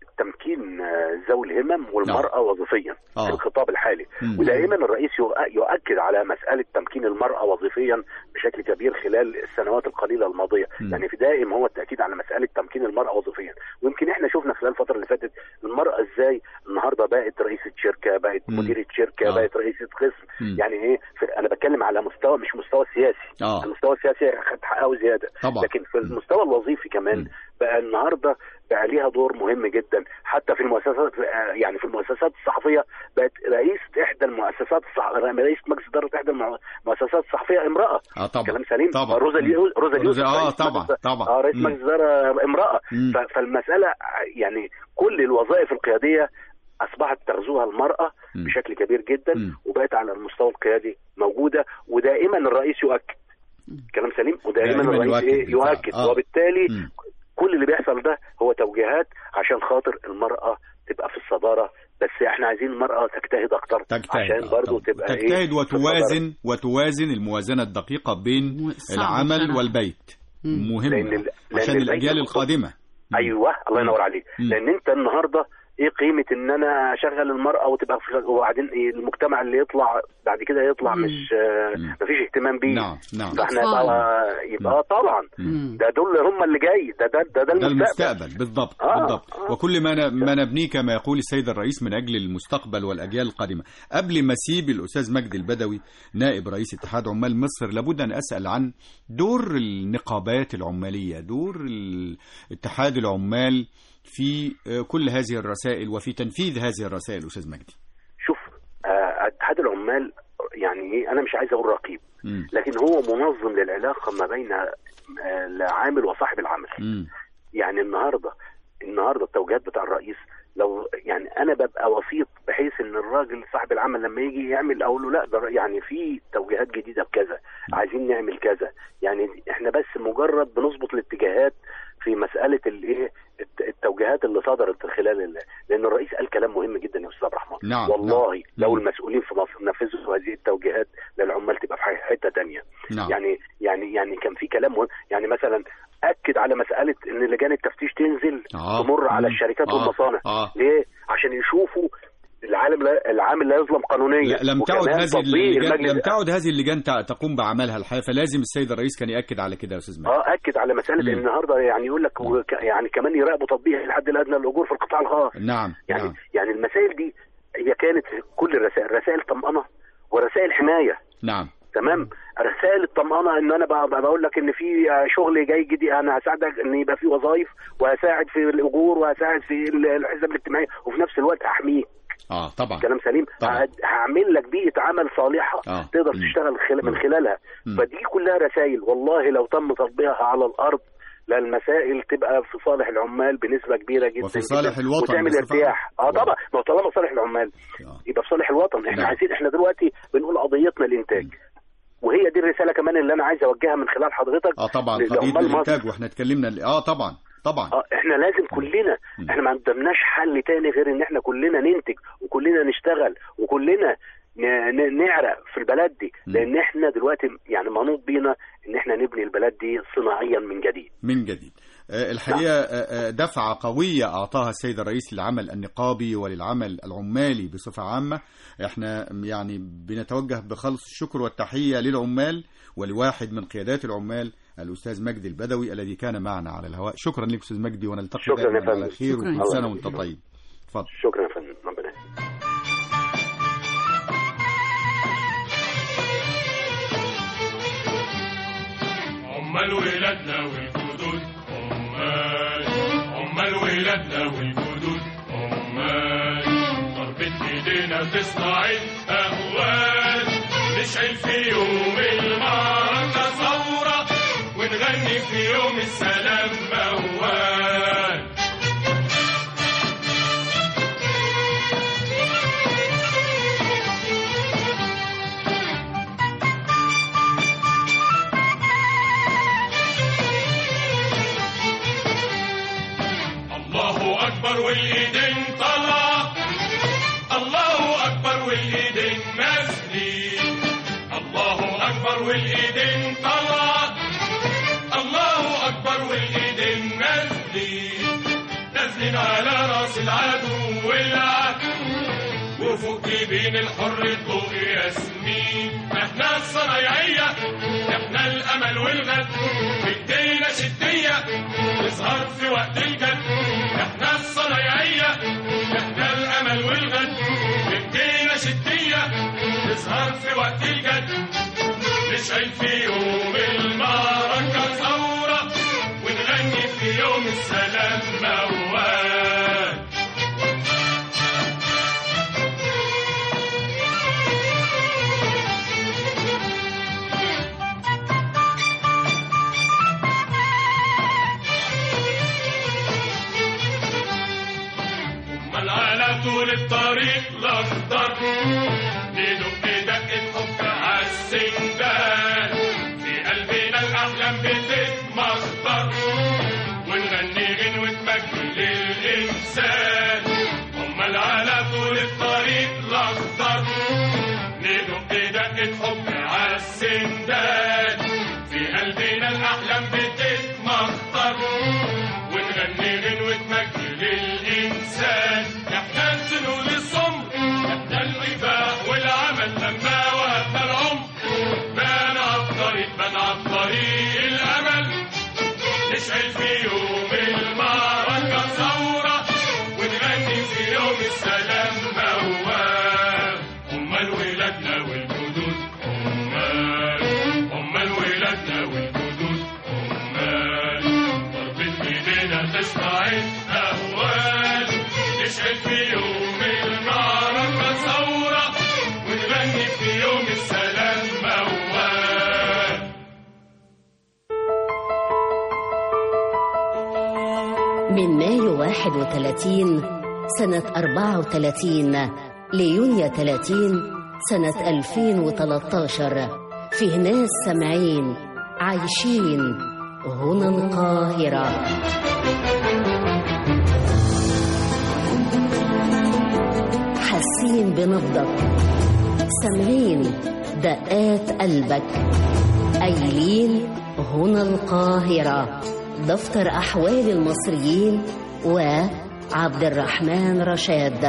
تمكين آه، ذوي الهمم والمرأة وظيفيا آه. في الخطاب الحالي مم. ودائما الرئيس يؤ- يؤكد على مسألة تمكين المرأة وظيفيا بشكل كبير خلال السنوات القليلة الماضية مم. يعني في دائم هو التأكيد على مسألة تمكين المرأة وظيفيا ويمكن احنا شفنا خلال الفترة اللي فاتت المرأة ازاي النهاردة بقت رئيسة شركة بقت مم. مديرة شركة آه. بقت رئيسة قسم مم. يعني ايه في انا بتكلم على مستوى مش مستوى سياسي اه المستوى السياسي خد حقه زياده طبعا. لكن في المستوى الوظيفي كمان مم. بقى النهارده بقى ليها دور مهم جدا حتى في المؤسسات يعني في المؤسسات الصحفيه بقت رئيسه احدى المؤسسات الصح... رئيسه مجلس اداره احدى الم- المؤسسات الصحفيه امراه اه طبعا كلام سليم طبعا. روزا مم. اليو- روزا روزا- اليوسف آه، رئيس طبعا، مجلس- طبعا. اه رئيس مم. مجلس اداره امراه مم. ف... فالمساله يعني كل الوظائف القياديه اصبحت تغزوها المراه مم. بشكل كبير جدا مم. وبقت على المستوى القيادي موجوده ودائما الرئيس يؤكد كلام سليم ودائما دائماً الرئيس يؤكد ايه بالفعل. يؤكد آه. وبالتالي مم. كل اللي بيحصل ده هو توجيهات عشان خاطر المرأة تبقى في الصدارة بس احنا عايزين المرأة تجتهد اكتر تجتهد عشان آه، برضو طبعاً. تبقى ايه تجتهد في الصدارة. وتوازن وتوازن الموازنه الدقيقه بين مو- صعب العمل بصراحة. والبيت مم. مهم لأن ال- لأن عشان البيت الاجيال المفروض- القادمه مم. ايوه الله ينور عليك مم. لان انت النهارده ايه قيمه ان انا اشغل المراه وتبقى في وبعدين إيه المجتمع اللي يطلع بعد كده يطلع مم. مش آه، مم. مفيش اهتمام بيه نعم نعم فاحنا أطفال. يبقى يبقى آه طبعا مم. ده دول هم اللي جاي ده ده ده, ده ده المستقبل المستقبل بالضبط آه، بالضبط آه. وكل ما ن- ما نبنيه كما يقول السيد الرئيس من اجل المستقبل والاجيال القادمه قبل ما اسيب الاستاذ مجدي البدوي نائب رئيس اتحاد عمال مصر لابد ان اسال عن دور النقابات العماليه دور ال- اتحاد العمال في آه، كل هذه الرسائل وفي تنفيذ هذه الرسائل استاذ مجدي شوف آه، اتحاد العمال يعني ايه انا مش عايز اقول رقيب مم. لكن هو منظم للعلاقه ما بين آه، العامل وصاحب العمل مم. يعني النهارده النهارده التوجيهات بتاع الرئيس لو يعني انا ببقى وسيط بحيث ان الراجل صاحب العمل لما يجي يعمل اقول له لا ده يعني في توجيهات جديده بكذا عايزين نعمل كذا يعني احنا بس مجرد بنظبط الاتجاهات في مساله الايه الت- التوجيهات اللي صدرت خلال ال... لان الرئيس قال كلام مهم جدا يا استاذ عبد الرحمن نعم، والله نعم. لو مم. المسؤولين في مصر نفذوا هذه التوجيهات للعمال تبقى في حته تانية نعم يعني يعني يعني كان في كلام مهم يعني مثلا اكد على مساله ان لجان التفتيش تنزل آه. تمر على مم. الشركات آه. والمصانع آه. ليه عشان يشوفوا العالم لا العامل لا يظلم قانونيا لا لم تعد وكمان هذه تطبيق اللجان المجلس- لم تعد هذه اللجان تع- تقوم بعملها الحقيقه فلازم السيد الرئيس كان ياكد على كده يا استاذ مجدي اه اكد على مساله مم. ان النهارده يعني يقول لك وك- يعني كمان يراقبوا تطبيق الحد الادنى للاجور في القطاع الخاص نعم يعني نعم يعني المسائل دي هي كانت كل الرسائل رسائل طمأنة ورسائل حمايه نعم تمام رسائل الطمأنة ان انا بقى- بقى بقول لك ان في شغل جاي جديد انا هساعدك ان يبقى في وظائف وهساعد في الاجور وهساعد في الحزب الاجتماعي وفي نفس الوقت احميك اه طبعا كلام سليم طبعا. هد- هعمل لك بيئه عمل صالحه آه. تقدر مم. تشتغل خل... من خلالها مم. فدي كلها رسائل والله لو تم تطبيقها على الارض لا المسائل تبقى في صالح العمال بنسبه كبيره جدا وفي صالح جداً، الوطن وتعمل بصفة ارتياح اه عامة. طبعا ما هو طالما صالح العمال آه. يبقى في صالح الوطن احنا نعم. عايزين احنا دلوقتي بنقول قضيتنا الانتاج وهي دي الرساله كمان اللي انا عايز اوجهها من خلال حضرتك اه طبعا لعمال قضيه مصر. الانتاج واحنا اتكلمنا اه طبعا طبعا اه احنا لازم كلنا مم. احنا ما قدامناش حل تاني غير ان احنا كلنا ننتج وكلنا نشتغل وكلنا ن- ن- نعرق في البلد دي مم. لان احنا دلوقتي يعني منوط بينا ان احنا نبني البلد دي صناعيا من جديد من جديد آه، الحقيقة آه، آه، دفعة قوية أعطاها السيد الرئيس للعمل النقابي وللعمل العمالي بصفة عامة احنا يعني بنتوجه بخلص الشكر والتحية للعمال ولواحد من قيادات العمال الأستاذ مجدي البدوي الذي كان معنا على الهواء شكرا لك أستاذ مجدي ونلتقي شكراً يا دائما على فندم. خير شكراً. وكل سنة الله وأنت طيب اتفضل شكرا يا فندم ربنا يخليك. عمال ولادنا والجدود عمال عمال ولادنا والجدود عمال ضربة ايدينا تصنع الاهوال نشعل في يوم المعركة ثورة ونغني ونغني في يوم السلام موال الله أكبر والإيدين طلع الله أكبر والإيدين نازلين الله أكبر والإيدين طلع الله أكبر والإيدين نازلين نازلين على راس العدو والعدو وفوق جبين الحر الضوء ياسمين احنا الصنايعية احنا الامل والغد بايدينا شدية تظهر في وقت الجد احنا الصنايعية احنا الامل والغد بايدينا شدية تظهر في وقت الجد نشعل في يوم المعركة ثورة ونغني في يوم السلام موال امال على طول الطريق الاخضر ندق دقة حب عالسندان في قلبنا الاحلام بتتمخضر ونغني غنوة مجد للانسان امال على طول الطريق الاخضر ندق دقة حب عالسندان في قلبنا الاحلام بتتمخضر ونغني غنوة مجد للإنسان احنا السنون الصمر احنا الإباح والعمل لما وهبنا العمر بان على الطريق بان على الطريق الأمل نشعل في يوم المعركة ثورة ونغني في يوم السلام موال أمال ولادنا والجدود أمال أمال ولادنا والجدود أمال ضربة إيدينا تصنع الأهوال نشعل في يوم المعركة ثورة ونغني في يوم السلام موال من مايو 31 سنة 34 ليونيو 30 سنة 2013 فيه ناس سامعين عايشين هنا القاهرة حاسين بنبضك سامعين دقات قلبك قايلين هنا القاهرة دفتر أحوال المصريين وعبد الرحمن رشاد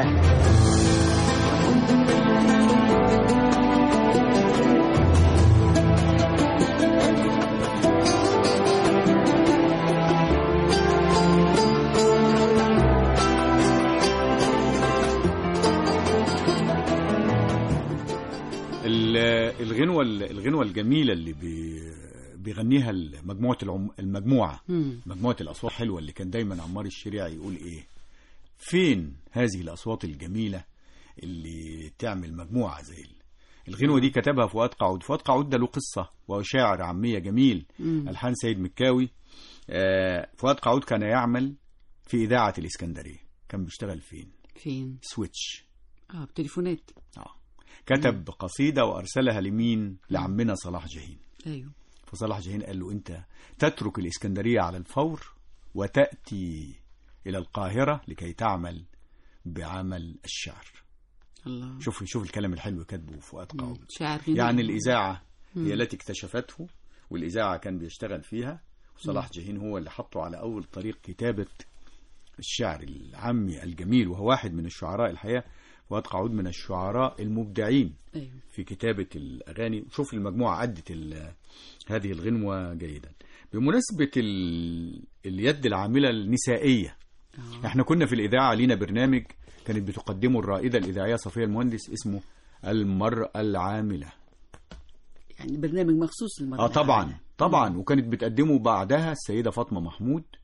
ال- الغنوة الغنوة الجميلة اللي بي بيغنيها مجموعة العم... المجموعة مم. مجموعة الأصوات حلوة اللي كان دايما عمار الشريعي يقول إيه فين هذه الأصوات الجميلة اللي تعمل مجموعة زي ال- الغنوة دي كتبها فؤاد قعود فؤاد قعود ده له قصة وهو شاعر عامية جميل مم. ألحان سيد مكاوي آه، فؤاد قعود كان يعمل في إذاعة الإسكندرية كان بيشتغل فين فين سويتش اه بتليفونات آه. كتب قصيدة وأرسلها لمين لعمنا صلاح جاهين ايوه فصلاح جاهين قال له أنت تترك الإسكندرية على الفور وتأتي إلى القاهرة لكي تعمل بعمل الشعر الله شوف شوف الكلام الحلو كاتبه فؤاد مم. قعود شاعر غنائي. يعني الإذاعة مم. هي التي اكتشفته والإذاعة كان بيشتغل فيها وصلاح جاهين هو اللي حطه على أول طريق كتابة الشعر العامي الجميل وهو واحد من الشعراء الحقيقة فؤاد قعود من الشعراء المبدعين ايوه في كتابة الأغاني شوف المجموعة عدت ال- هذه الغنوة جيدا بمناسبة ال... اليد العاملة النسائية آه. احنا كنا في الإذاعة لينا برنامج كانت بتقدمه الرائدة الإذاعية صفية المهندس اسمه المرأة العاملة يعني برنامج مخصوص للمرأة اه طبعا العاملة. طبعا وكانت بتقدمه بعدها السيدة فاطمة محمود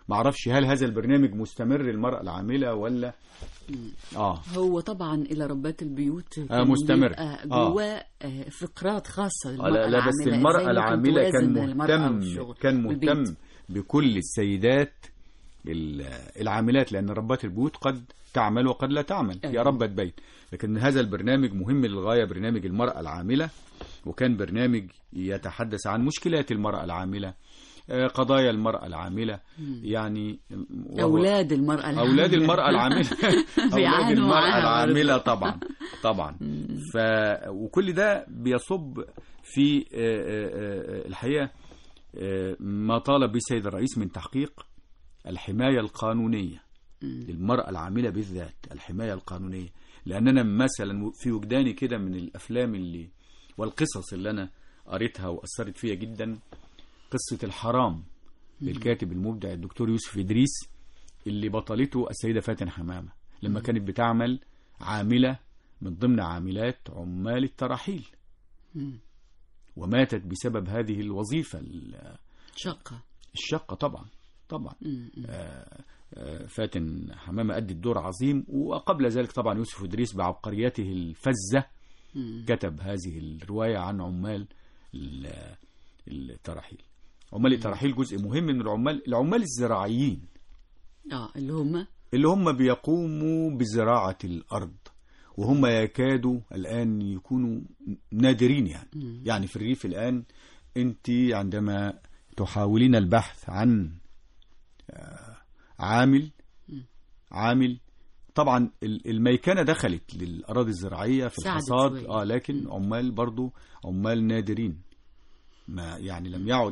ما اعرفش هل هذا البرنامج مستمر المرأة العاملة ولا اه هو طبعا الى ربات البيوت كان مستمر. بيبقى آه. جواه آه، فقرات خاصه آه، للمراه لا, لا بس العاملة، المرأة إزاي ممكن العاملة كان توازن المرأة مهتم والشغل كان والبيت. مهتم بكل السيدات ال- العاملات لأن ربات البيوت قد تعمل وقد لا تعمل هي أيوة. ربة بيت لكن هذا البرنامج مهم للغاية برنامج المرأة العاملة وكان برنامج يتحدث عن مشكلات المرأة العاملة آه، قضايا المرأة العملة يعني وهو- اولاد المراه العامله أولاد المرأة العاملة أولاد بيعانوا المرأة معاها العاملة برضه. طبعا طبعا ف وكل ده بيصب في آه، آه، آه، الحقيقة آه، ما طالب به السيد الرئيس من تحقيق الحماية القانونية للمرأة العاملة بالذات الحماية القانونية لأننا مثلا في وجداني كده من الأفلام اللي والقصص اللي أنا قريتها وأثرت فيا جدا قصة الحرام للكاتب المبدع الدكتور يوسف إدريس اللي بطلته السيدة فاتن حمامة لما كانت بتعمل عاملة من ضمن عاملات عمال التراحيل وماتت بسبب هذه الوظيفة ال- شقه الشقة طبعا طبعا آه، آه، فاتن حمامة أدت دور عظيم وقبل ذلك طبعا يوسف إدريس بعبقريته الفزة كتب هذه الرواية عن عمال ال- التراحيل عمال التراحيل جزء مهم من العمال العمال الزراعيين اه اللي هم اللي هم بيقوموا بزراعة الأرض وهم يكادوا الآن يكونوا نادرين يعني يعني في الريف الآن أنت عندما تحاولين البحث عن آه، عامل عامل طبعا ال- الميكنة دخلت للأراضي الزراعية في ساعدت الحصاد شوية. اه لكن عمال برضو عمال نادرين ما يعني لم يعد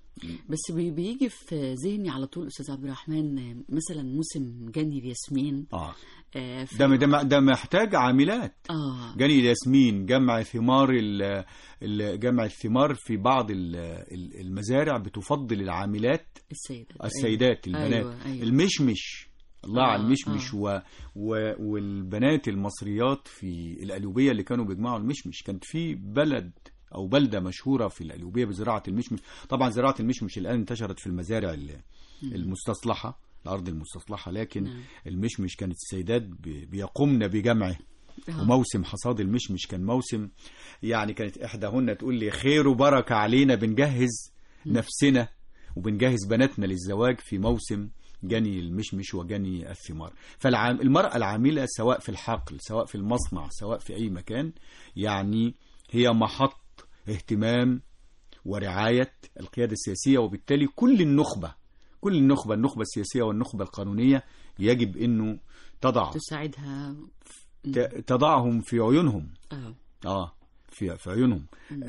بس بي- بيجي في ذهني على طول استاذ عبد الرحمن آه، مثلا موسم جني الياسمين اه آه في- ده ده ده محتاج عاملات اه جني الياسمين جمع ثمار ال- ال- جمع الثمار في بعض ال- ال- المزارع بتفضل العاملات السيدات السيدات البنات أيوة، أيوة. المشمش الله آه، على المشمش آه. و... و... والبنات المصريات في القليوبية اللي كانوا بيجمعوا المشمش كانت في بلد أو بلدة مشهورة في القليوبية بزراعة المشمش طبعا زراعة المشمش الآن انتشرت في المزارع ال- المستصلحة الأرض المستصلحة لكن نعم. المشمش كانت السيدات بي- بيقومن بجمعه آه. وموسم حصاد المشمش كان موسم يعني كانت إحداهن تقول لي خير وبركة علينا بنجهز نفسنا وبنجهز بناتنا للزواج في موسم جني المشمش وجني الثمار فالمرأة العاملة سواء في الحقل سواء في المصنع سواء في أي مكان يعني هي محط اهتمام ورعاية القيادة السياسية وبالتالي كل النخبة كل النخبة النخبة السياسية والنخبة القانونية يجب أنه تضع تساعدها ت- تضعهم في عيونهم اه اه في في عيونهم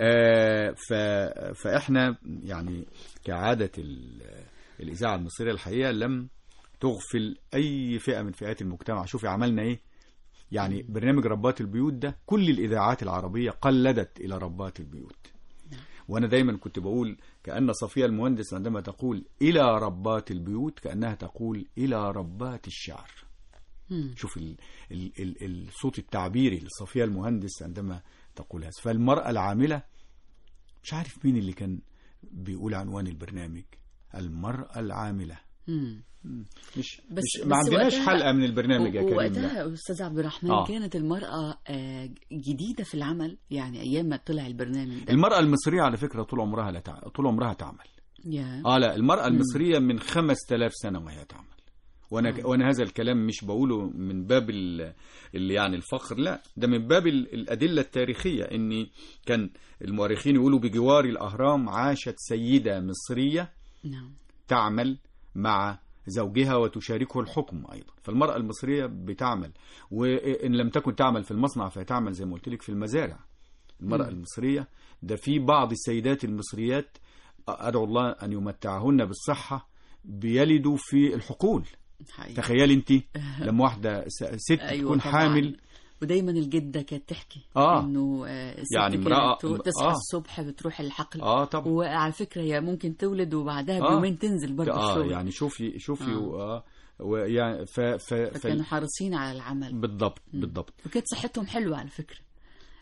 آه ف فاحنا يعني كعاده ال- الاذاعه المصريه الحقيقه لم تغفل اي فئه من فئات المجتمع شوفي عملنا ايه يعني برنامج ربات البيوت ده كل الاذاعات العربيه قلدت الى ربات البيوت وانا دايما كنت بقول كان صفيه المهندس عندما تقول الى ربات البيوت كانها تقول الى ربات الشعر مم. شوف ال ال ال الصوت التعبيري لصفية المهندس عندما تقول هذا فالمرأة العاملة مش عارف مين اللي كان بيقول عنوان البرنامج المرأة العاملة مم. مش, بس- مش ما بس عندناش وقتها- حلقة من البرنامج يا كريم لا. وقتها استاذ عبد الرحمن آه. كانت المراه آه، جديده في العمل يعني ايام ما طلع البرنامج ده المرأة المصرية على فكرة طول عمرها لا تع... طول عمرها تعمل يا اه لا المرأة المصرية من 5000 سنة وهي تعمل وانا وانا هذا الكلام مش بقوله من باب ال- اللي يعني الفخر لا ده من باب ال- الادله التاريخيه ان كان المؤرخين يقولوا بجوار الاهرام عاشت سيده مصريه نعم تعمل مع زوجها وتشاركه الحكم ايضا فالمراه المصريه بتعمل وان لم تكن تعمل في المصنع فتعمل زي ما قلت لك في المزارع المراه المصريه ده في بعض السيدات المصريات ادعو الله ان يمتعهن بالصحه بيلدوا في الحقول حقيقي. تخيل انت لما واحده س- ست أيوة تكون طبعاً. حامل ودايما الجده كانت تحكي آه. انه آه، الست يعني كانت امرأة- تو- تصحى آه. الصبح بتروح الحقل اه طبعا وعلى فكره هي ممكن تولد وبعدها آه. بيومين تنزل برضه اه الشغل يعني شوفي شوفي آه. آه. ويعني ف ف ف فكانوا حريصين على العمل بالضبط بالضبط وكانت صحتهم حلوه على فكره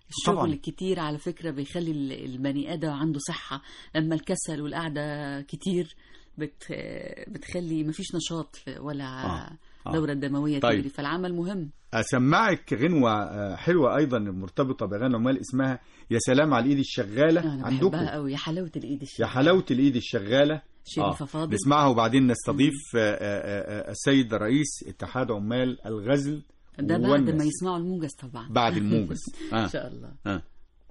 الشغل طبعاً. الكتير على فكرة بيخلي ال- البني آدم عنده صحة أما الكسل والقعدة كتير بت بتخلي مفيش نشاط ولا آه، آه. دورة دموية طيب. تجري فالعمل مهم اسمعك غنوه آه، حلوه ايضا مرتبطه باغاني العمال اسمها يا سلام على الايد الشغاله أنا عندكم بحبها قوي يا حلاوة الإيد يا الشغالة حلاوه الايد الشغاله شريفة فاضل. نسمعها وبعدين نستضيف آه، آه، آه، السيد رئيس اتحاد عمال الغزل ده بعد والنسج. ما يسمعوا الموجز طبعا بعد الموجز آه. إن شاء الله آه.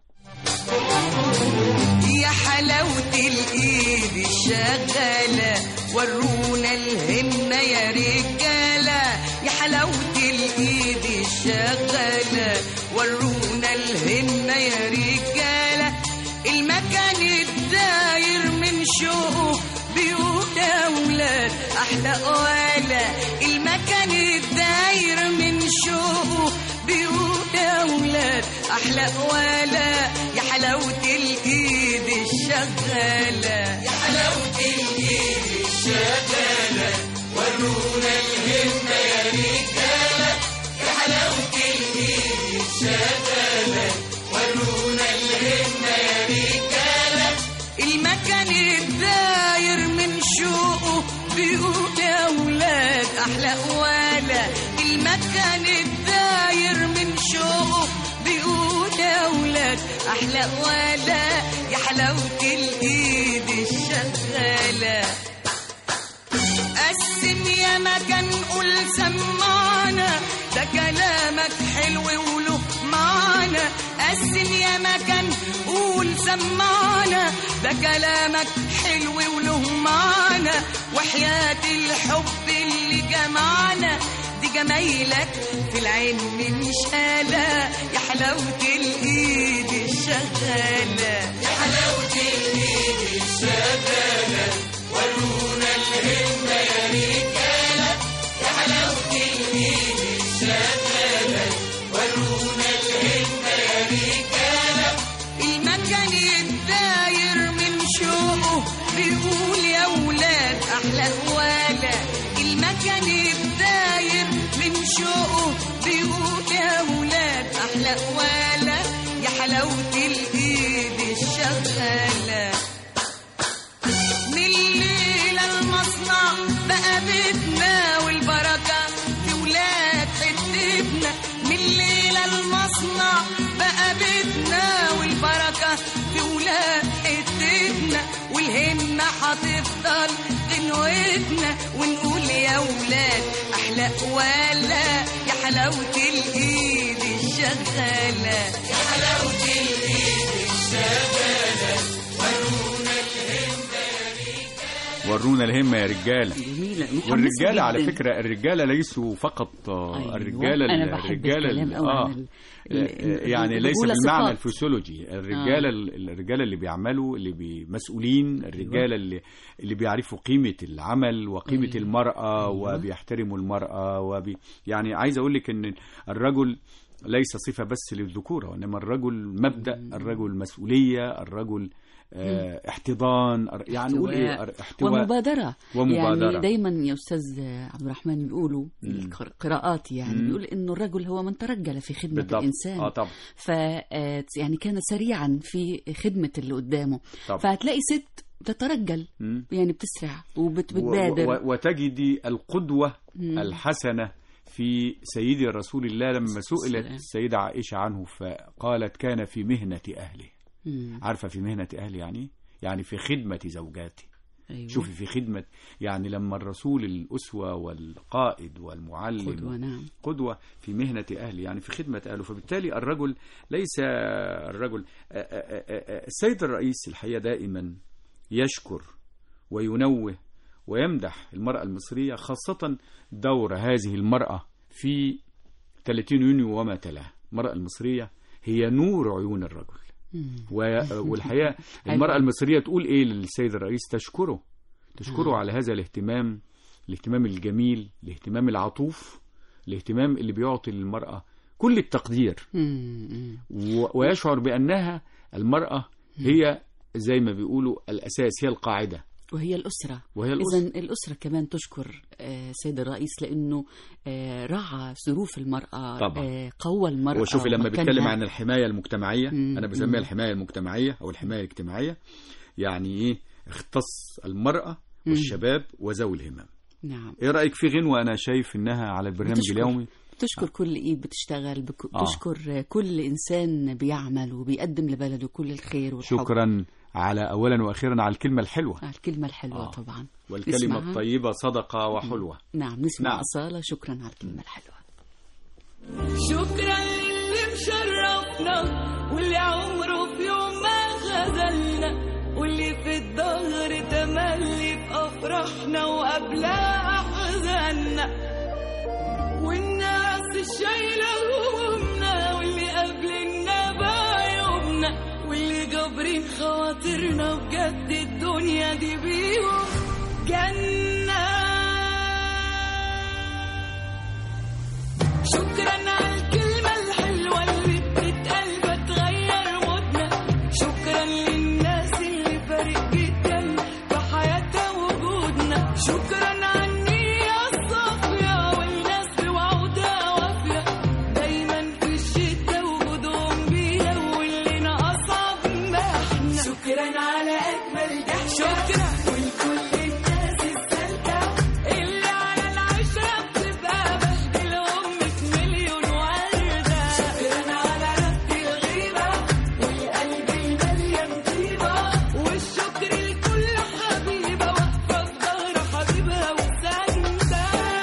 يا حلاوة الإيد الشغالة ورونا الهمة يا رجالة يا حلاوة الإيد الشغالة ورونا الهمة يا رجالة المكان الداير من شوقه بيوت أولاد أحلى قوالة المكان الداير من شوقه بيوت أولاد أحلى قوالة يا حلاوة الإيد الشغالة يا حلاوة الإيد الشغالة ورونا الهمة يا رجالة يا حلاوة الإيد الشغالة ورونا الهمة يا رجالة المكان الداير من شوقه بيقول يا أولاد أحلى قوالة المكان الداير من شوقه بيقول يا أولاد أحلى قوالة يا حلاوة الإيد الشغالة قسم يا مكان قول سمعنا ده كلامك حلو وله معنى قسم يا مكان قول سمعنا ده كلامك حلو وله معنى وحياة الحب اللي جمعنا دي جمايلك في العين من شالة يا حلاوة الإيد الشغالة يا حلاوة الإيد الشغالة ورونا الهمة يا رجالة يا حلاوة الإيد الشغالة ورونا الهمة يا رجالة المكان الداير من شوقه بيقول يا ولاد أحلى قوالة المكان الداير من شوقه بيقول يا ولاد أحلى قوالة يا حلاوة الإيد الشغالة من الليلة المصنع بقى بيتنا والبركة في ولاد حتتنا من الليلة المصنع بقى بيتنا والبركة في ولاد حتتنا والهمة هتفضل غنوتنا ونقول يا ولاد أحلى قوالة يا حلاوة الإيد الشغالة يا حلاوة الإيد الشغالة ورونا ورونا الهمه يا رجاله جميلة محمسة والرجاله على جداً. فكره الرجاله ليسوا فقط آه، أيوة. الرجاله أنا بحب الرجاله الكلام ال- أوي اه عن ال- ال- ال- يعني ليس الرجولة بالمعنى صفات. الفسيولوجي الرجاله ال- الرجاله اللي بيعملوا اللي بي- مسؤولين الرجاله اللي اللي بيعرفوا قيمه العمل وقيمه أيوة. المراه وبيحترموا المراه وبي يعني عايز اقول لك ان الرجل ليس صفه بس للذكوره وانما الرجل مبدا الرجل مسؤوليه الرجل آه احتضان أر- يعني نقول ايه احتواء. أر- احتواء ومبادرة ومبادرة. يعني دايما يا أستاذ عبد الرحمن بيقولوا في مم. القراءات يعني مم. بيقول إنه الرجل هو من ترجل في خدمة بالضبط الإنسان اه طبعا ف آه، يعني كان سريعا في خدمة اللي قدامه طبعا فهتلاقي ست تترجل مم. يعني بتسرع و- وبتبادر و- وتجدي القدوة مم. الحسنة في سيدي رسول الله لما سئلت السلام. السيدة عائشة عنه فقالت كان في مهنة أهله مم. عارفة في مهنة أهله يعني إيه؟ يعني في خدمة زوجاته أيوة. شوفي في خدمة يعني لما الرسول الأسوة والقائد والمعلم قدوة نعم قدوة في مهنة أهله يعني في خدمة أهله فبالتالي الرجل ليس الرجل آ- آ- آ- آ- السيد الرئيس الحقيقة دائما يشكر وينوه ويمدح المرأة المصرية خاصة دور هذه المرأة في 30 يونيو وما تلاه المرأة المصرية هي نور عيون الرجل مم. و- والحقيقة المرأة المصرية تقول إيه للسيد الرئيس تشكره تشكره على هذا الاهتمام الاهتمام الجميل الاهتمام العطوف الاهتمام اللي بيعطي للمرأة كل التقدير مم. مم. و- ويشعر بأنها المرأة هي زي ما بيقولوا الأساس هي القاعدة وهي الأسرة وهي الأسرة. إذا الأسرة كمان تشكر آه، سيد الرئيس لأنه آه، راعى ظروف المرأة طبعاً. آه، قوى المرأة وشوفي لما ومكانها. بيتكلم عن الحماية المجتمعية مم. أنا مم. بسميها الحماية المجتمعية أو الحماية الاجتماعية يعني إيه اختص المرأة مم. والشباب وذوي الهمم نعم إيه رأيك في غنوة أنا شايف إنها على البرنامج بتشكر. اليومي بتشكر كل ايد بتشتغل بك... آه. بتشكر كل انسان بيعمل وبيقدم لبلده كل الخير والحب شكرا على أولا وأخيرا على الكلمة الحلوة على الكلمة الحلوة آه. طبعا والكلمة نسمعها. الطيبة صدقة وحلوة نعم نسمع نعم. أصالة شكرا على الكلمة الحلوة شكرا للي مشرفنا واللي عمره في يوم ما خذلنا واللي في الظهر تملي في افراحنا وقبلها احزاننا والناس الشايله همومنا واللي قابلنا بعيوبنا واللي جابرين خواطرنا بجد الدنيا دي بيهم جنه شكرا على الكلمة الحلوة اللي بتتقال بتغير مودنا شكرا للناس اللي فارق جدا في حياتها وجودنا شكرا على النية الصافية والناس بوعودها وافية دايما في الشدة وجودهم بيهون لنا أصعب محنة شكرا على أجمل ضحكة شكرا ولكل الناس السالكة اللي على العشرة بتبقى بهدلهم في مليون وردة شكرا على رد الغيبة والقلب المليان طيبة والشكر لكل حبيبة واقفة في ظهر حبيبها وساندة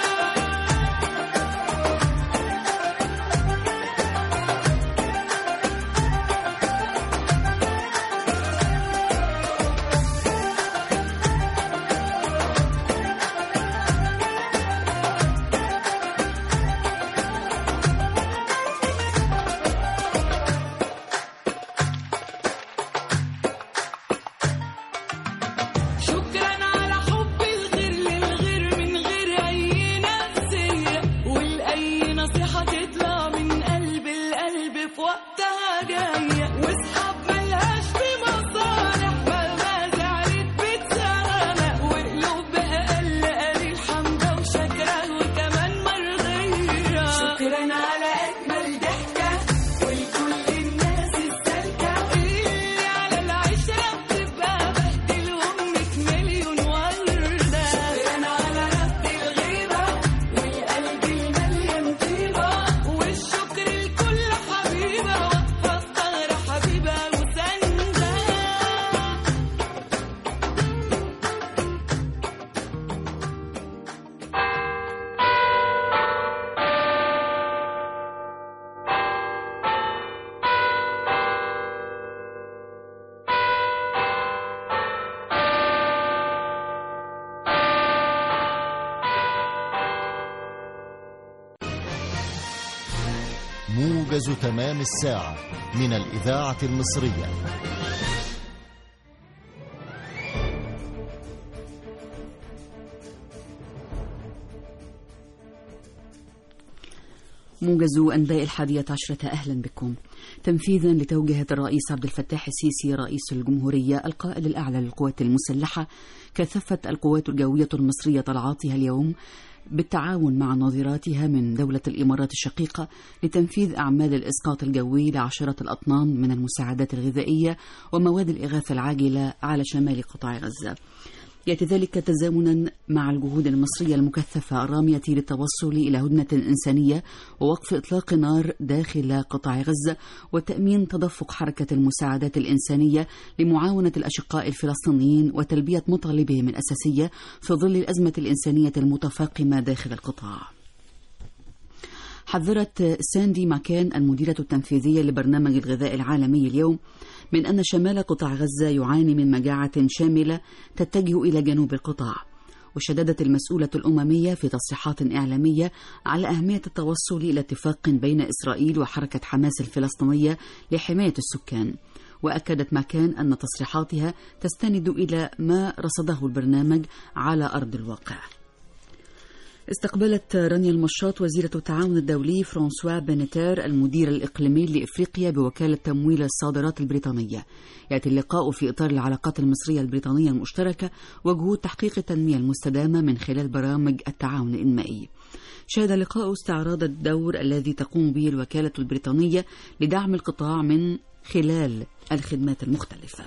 شكرا على حب الغير للغير من غير اي نفسيه والاي نصيحه تطلع من قلب القلب في وقتها جايه واصحاب ملهاش في مصالح مهما زعلت بتسامح وقلوب اقل قليل حمده وشكرا وكمان مرضيه شكرا على اجمل ضحكه ولكل الناس السالكه اللي على العشره بتبقى بهدلهم في مليون ورده شكرا على رد الغيبه والقلب المليان طيبه والشكر لكل حبيبه واقفه في ظهر حبيبها وسانده موجز تمام الساعة من الإذاعة المصرية موجز أنباء الحادية عشرة أهلا بكم تنفيذا لتوجيهات الرئيس عبد الفتاح السيسي رئيس الجمهورية القائد الأعلى للقوات المسلحة كثفت القوات الجوية المصرية طلعاتها اليوم بالتعاون مع نظيراتها من دولة الإمارات الشقيقة لتنفيذ أعمال الإسقاط الجوي لعشرة الأطنان من المساعدات الغذائية ومواد الإغاثة العاجلة على شمال قطاع غزة يأتي ذلك تزامنا مع الجهود المصرية المكثفة الرامية للتوصل إلى هدنة إنسانية ووقف إطلاق نار داخل قطاع غزة وتأمين تدفق حركة المساعدات الإنسانية لمعاونة الأشقاء الفلسطينيين وتلبية مطالبهم الأساسية في ظل الأزمة الإنسانية المتفاقمة داخل القطاع. حذرت ساندي ماكان المديرة التنفيذية لبرنامج الغذاء العالمي اليوم من أن شمال قطاع غزة يعاني من مجاعة شاملة تتجه إلى جنوب القطاع وشددت المسؤولة الأممية في تصريحات إعلامية على أهمية التوصل إلى اتفاق بين إسرائيل وحركة حماس الفلسطينية لحماية السكان وأكدت ماكان أن تصريحاتها تستند إلى ما رصده البرنامج على أرض الواقع استقبلت رانيا المشاط وزيرة التعاون الدولي فرانسوا بنتير المدير الإقليمي لإفريقيا بوكالة تمويل الصادرات البريطانية يأتي اللقاء في إطار العلاقات المصرية البريطانية المشتركة وجهود تحقيق التنمية المستدامة من خلال برامج التعاون الإنمائي شهد اللقاء استعراض الدور الذي تقوم به الوكالة البريطانية لدعم القطاع من خلال الخدمات المختلفة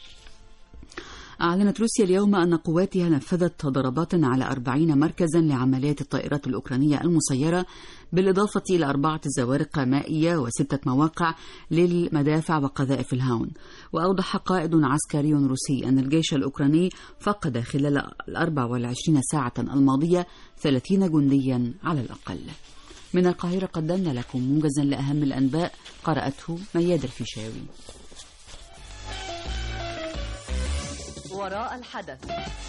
أعلنت روسيا اليوم أن قواتها نفذت ضربات على أربعين مركزا لعمليات الطائرات الأوكرانية المسيرة بالإضافة إلى أربعة زوارق مائية وستة مواقع للمدافع وقذائف الهاون وأوضح قائد عسكري روسي أن الجيش الأوكراني فقد خلال الأربع والعشرين ساعة الماضية ثلاثين جنديا على الأقل من القاهرة قدمنا لكم موجزا لأهم الأنباء قرأته مياد الفيشاوي وراء الحدث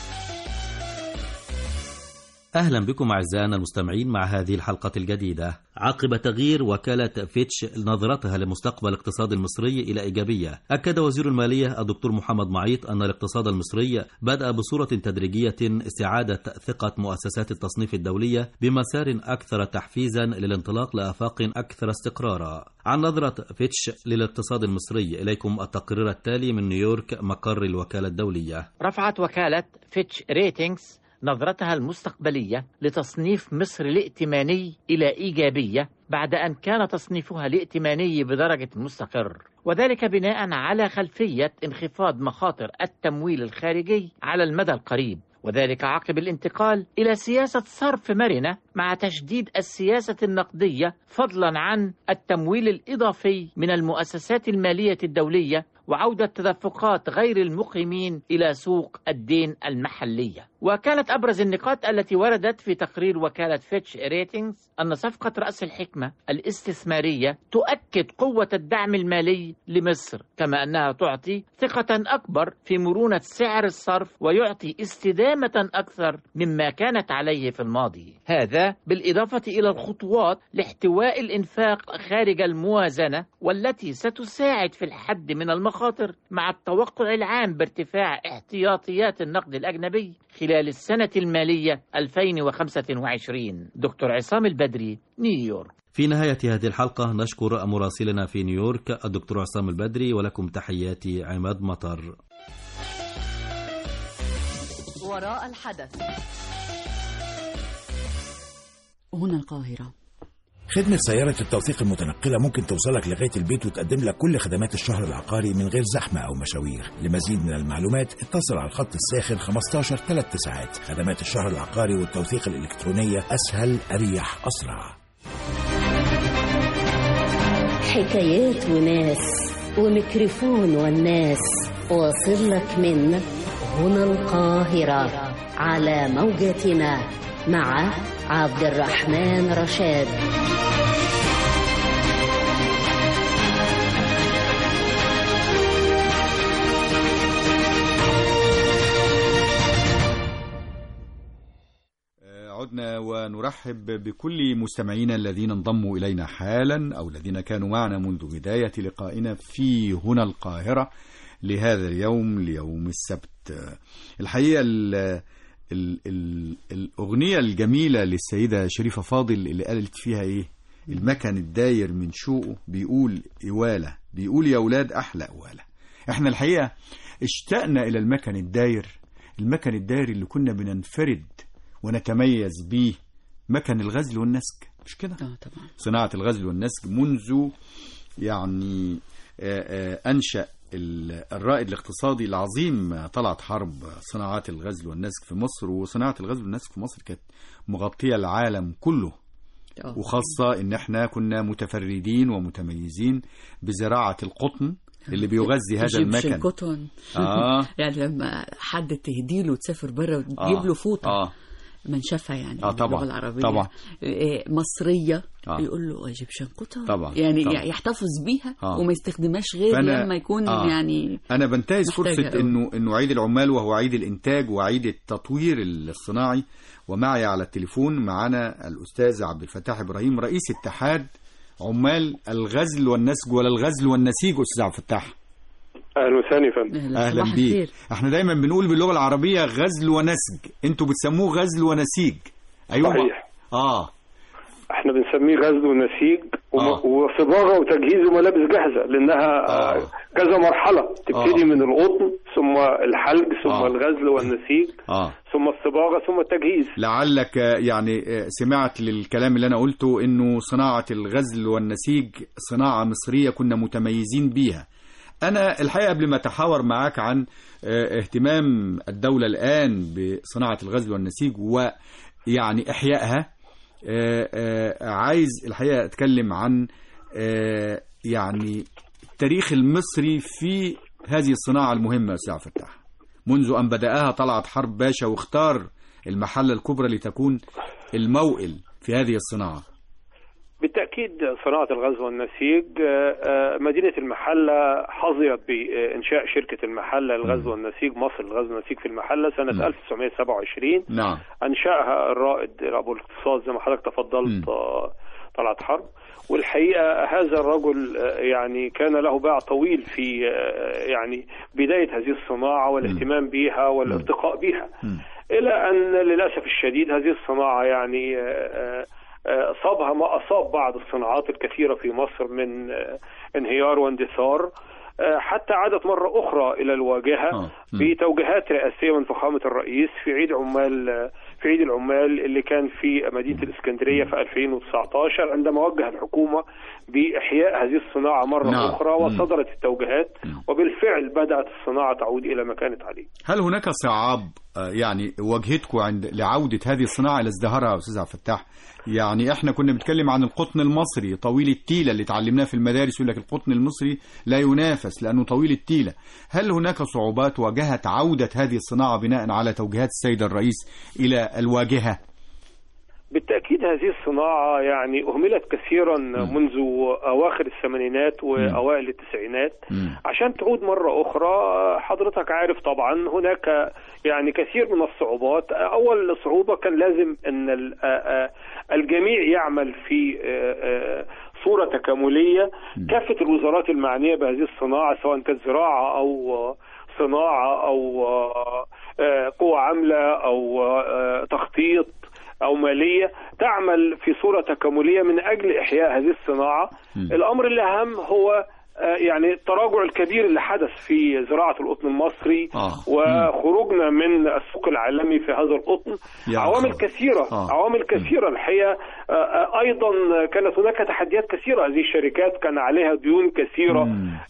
أهلا بكم أعزائنا المستمعين مع هذه الحلقة الجديدة عقب تغيير وكالة فيتش نظرتها لمستقبل الاقتصاد المصري إلى إيجابية أكد وزير المالية الدكتور محمد معيط أن الاقتصاد المصري بدأ بصورة تدريجية استعادة ثقة مؤسسات التصنيف الدولية بمسار أكثر تحفيزا للانطلاق لآفاق أكثر استقرارا عن نظرة فيتش للاقتصاد المصري إليكم التقرير التالي من نيويورك مقر الوكالة الدولية رفعت وكالة فيتش ريتينجز نظرتها المستقبلية لتصنيف مصر الائتماني إلى إيجابية بعد أن كان تصنيفها الائتماني بدرجة مستقر وذلك بناء على خلفية انخفاض مخاطر التمويل الخارجي على المدى القريب وذلك عقب الانتقال إلى سياسة صرف مرنة مع تشديد السياسة النقدية فضلا عن التمويل الإضافي من المؤسسات المالية الدولية وعودة تدفقات غير المقيمين إلى سوق الدين المحلية وكانت أبرز النقاط التي وردت في تقرير وكالة فيتش ريتينجز أن صفقة رأس الحكمة الاستثمارية تؤكد قوة الدعم المالي لمصر كما أنها تعطي ثقة أكبر في مرونة سعر الصرف ويعطي استدامة أكثر مما كانت عليه في الماضي هذا بالإضافة إلى الخطوات لاحتواء الإنفاق خارج الموازنة والتي ستساعد في الحد من المخاطر مع التوقع العام بارتفاع احتياطيات النقد الأجنبي خلال السنة المالية 2025 دكتور عصام البدري نيويورك في نهاية هذه الحلقة نشكر مراسلنا في نيويورك الدكتور عصام البدري ولكم تحياتي عماد مطر وراء الحدث هنا القاهرة خدمة سيارة التوثيق المتنقلة ممكن توصلك لغاية البيت وتقدم لك كل خدمات الشهر العقاري من غير زحمة أو مشاوير لمزيد من المعلومات اتصل على الخط الساخن 15 3 ساعات خدمات الشهر العقاري والتوثيق الإلكترونية أسهل أريح أسرع حكايات وناس وميكروفون والناس واصل لك من هنا القاهرة على موجتنا مع عبد الرحمن رشاد عدنا ونرحب بكل مستمعينا الذين انضموا إلينا حالا أو الذين كانوا معنا منذ بداية لقائنا في هنا القاهرة لهذا اليوم ليوم السبت الحقيقة ال ال ال الأغنية الجميلة للسيدة شريفة فاضل اللي قالت فيها إيه المكن الداير من شوقه بيقول إوالة بيقول يا أولاد أحلى إوالة إحنا الحقيقة اشتقنا إلى المكن الداير المكن الداير اللي كنا بننفرد ونتميز به مكن الغزل والنسج مش كده اه طبعا صناعة الغزل والنسج منذ يعني آه، آه، أنشأ ال- الرائد الاقتصادي العظيم طلعت حرب صناعات الغزل والنسج في مصر وصناعة الغزل والنسج في مصر كانت مغطية العالم كله آه. وخاصة ان احنا كنا متفردين ومتميزين بزراعة القطن اللي بيغذي هذا Egyptian المكن cotton. اه يعني لما حد تهديله وتسافر بره وتجيب آه. له فوطه اه منشفه يعني آه، طبعا. باللغه العربيه طبعا. إيه، مصريه آه. يقول له ايجيبشن كوتون طبعا. يعني طبعا. يحتفظ بيها آه. وما يستخدمهاش غير فأنا- لما يكون آه. يعني انا بنتهز محتاجة فرصه أوي. انه انه عيد العمال وهو عيد الانتاج وعيد التطوير الصناعي ومعي على التليفون معنا الاستاذ عبد الفتاح ابراهيم رئيس اتحاد عمال الغزل والنسج ولا الغزل والنسيج استاذ عبد الفتاح اهلا وسهلا يا فندم اهلا بيك احنا دايما بنقول باللغه العربيه غزل ونسج انتوا بتسموه غزل ونسيج ايوه صحيح. اه احنا بنسميه غزل ونسيج وم- وصباغه وتجهيز وملابس جاهزه لانها آه. كذا مرحله تبتدي آه. من القطن ثم الحلج ثم آه. الغزل والنسيج اه ثم الصباغه ثم التجهيز لعلك آه، يعني آه، سمعت للكلام اللي انا قلته انه صناعة الغزل والنسيج صناعة مصرية كنا متميزين بيها انا الحقيقة قبل ما اتحاور معاك عن آه، اهتمام الدولة الان بصناعة الغزل والنسيج ويعني احيائها آه، آه، عايز الحقيقة اتكلم عن آه، يعني التاريخ المصري في هذه الصناعة المهمة يا أستاذ عبد الفتاح منذ أن بدأها طلعت حرب باشا واختار المحلة الكبرى لتكون الموئل في هذه الصناعة بالتأكيد صناعة الغزل والنسيج آه، آه، مدينة المحلة حظيت بإنشاء شركة المحلة للغزل والنسيج مصر للغزل والنسيج في المحلة سنة 1927 نعم أنشأها الرائد أبو الاقتصاد زي ما حضرتك تفضلت آه، طلعت حرب والحقيقة هذا الرجل آه، يعني كان له باع طويل في آه، يعني بداية هذه الصناعة والاهتمام بها والارتقاء بها إلى أن للأسف الشديد هذه الصناعة يعني آه، آه، أصابها ما أصاب بعض الصناعات الكثيرة في مصر من آه، انهيار واندثار آه، حتى عادت مرة أخرى إلى الواجهة بتوجيهات رئاسية من فخامة الرئيس في عيد عمال آه، في عيد العمال اللي كان في مدينة الإسكندرية في 2019 عندما وجه الحكومة بإحياء هذه الصناعة مرة نعم. أخرى وصدرت التوجيهات وبالفعل بدأت الصناعة تعود إلى ما كانت عليه هل هناك صعاب آه، يعني واجهتكم عند لعودة هذه الصناعة إلى ازدهارها يا أستاذ عبد الفتاح يعني احنا كنا بنتكلم عن القطن المصري طويل التيلة اللي اتعلمناه في المدارس يقول لك القطن المصري لا ينافس لأنه طويل التيلة هل هناك صعوبات واجهت عودة هذه الصناعة بناء على توجيهات السيد الرئيس إلى الواجهة بالتأكيد هذه الصناعة يعني أهملت كثيرا منذ أواخر الثمانينات وأوائل التسعينات عشان تعود مرة أخرى حضرتك عارف طبعا هناك يعني كثير من الصعوبات أول صعوبة كان لازم أن ال- آ- آ- الجميع يعمل في آ- آ- صورة تكاملية كافة الوزارات المعنية بهذه الصناعة سواء كانت زراعة أو صناعة أو آ، قوى عاملة أو آ، تخطيط أو مالية تعمل في صورة تكاملية من أجل إحياء هذه الصناعة الأمر الأهم هو آه، يعني التراجع الكبير اللي حدث في زراعة القطن المصري آه. وخروجنا من السوق العالمي في هذا القطن يا عوامل خبر. كثيرة آه. عوامل كثيرة الحقيقة آه، آه، أيضا كانت هناك تحديات كثيرة هذه الشركات كان عليها ديون كثيرة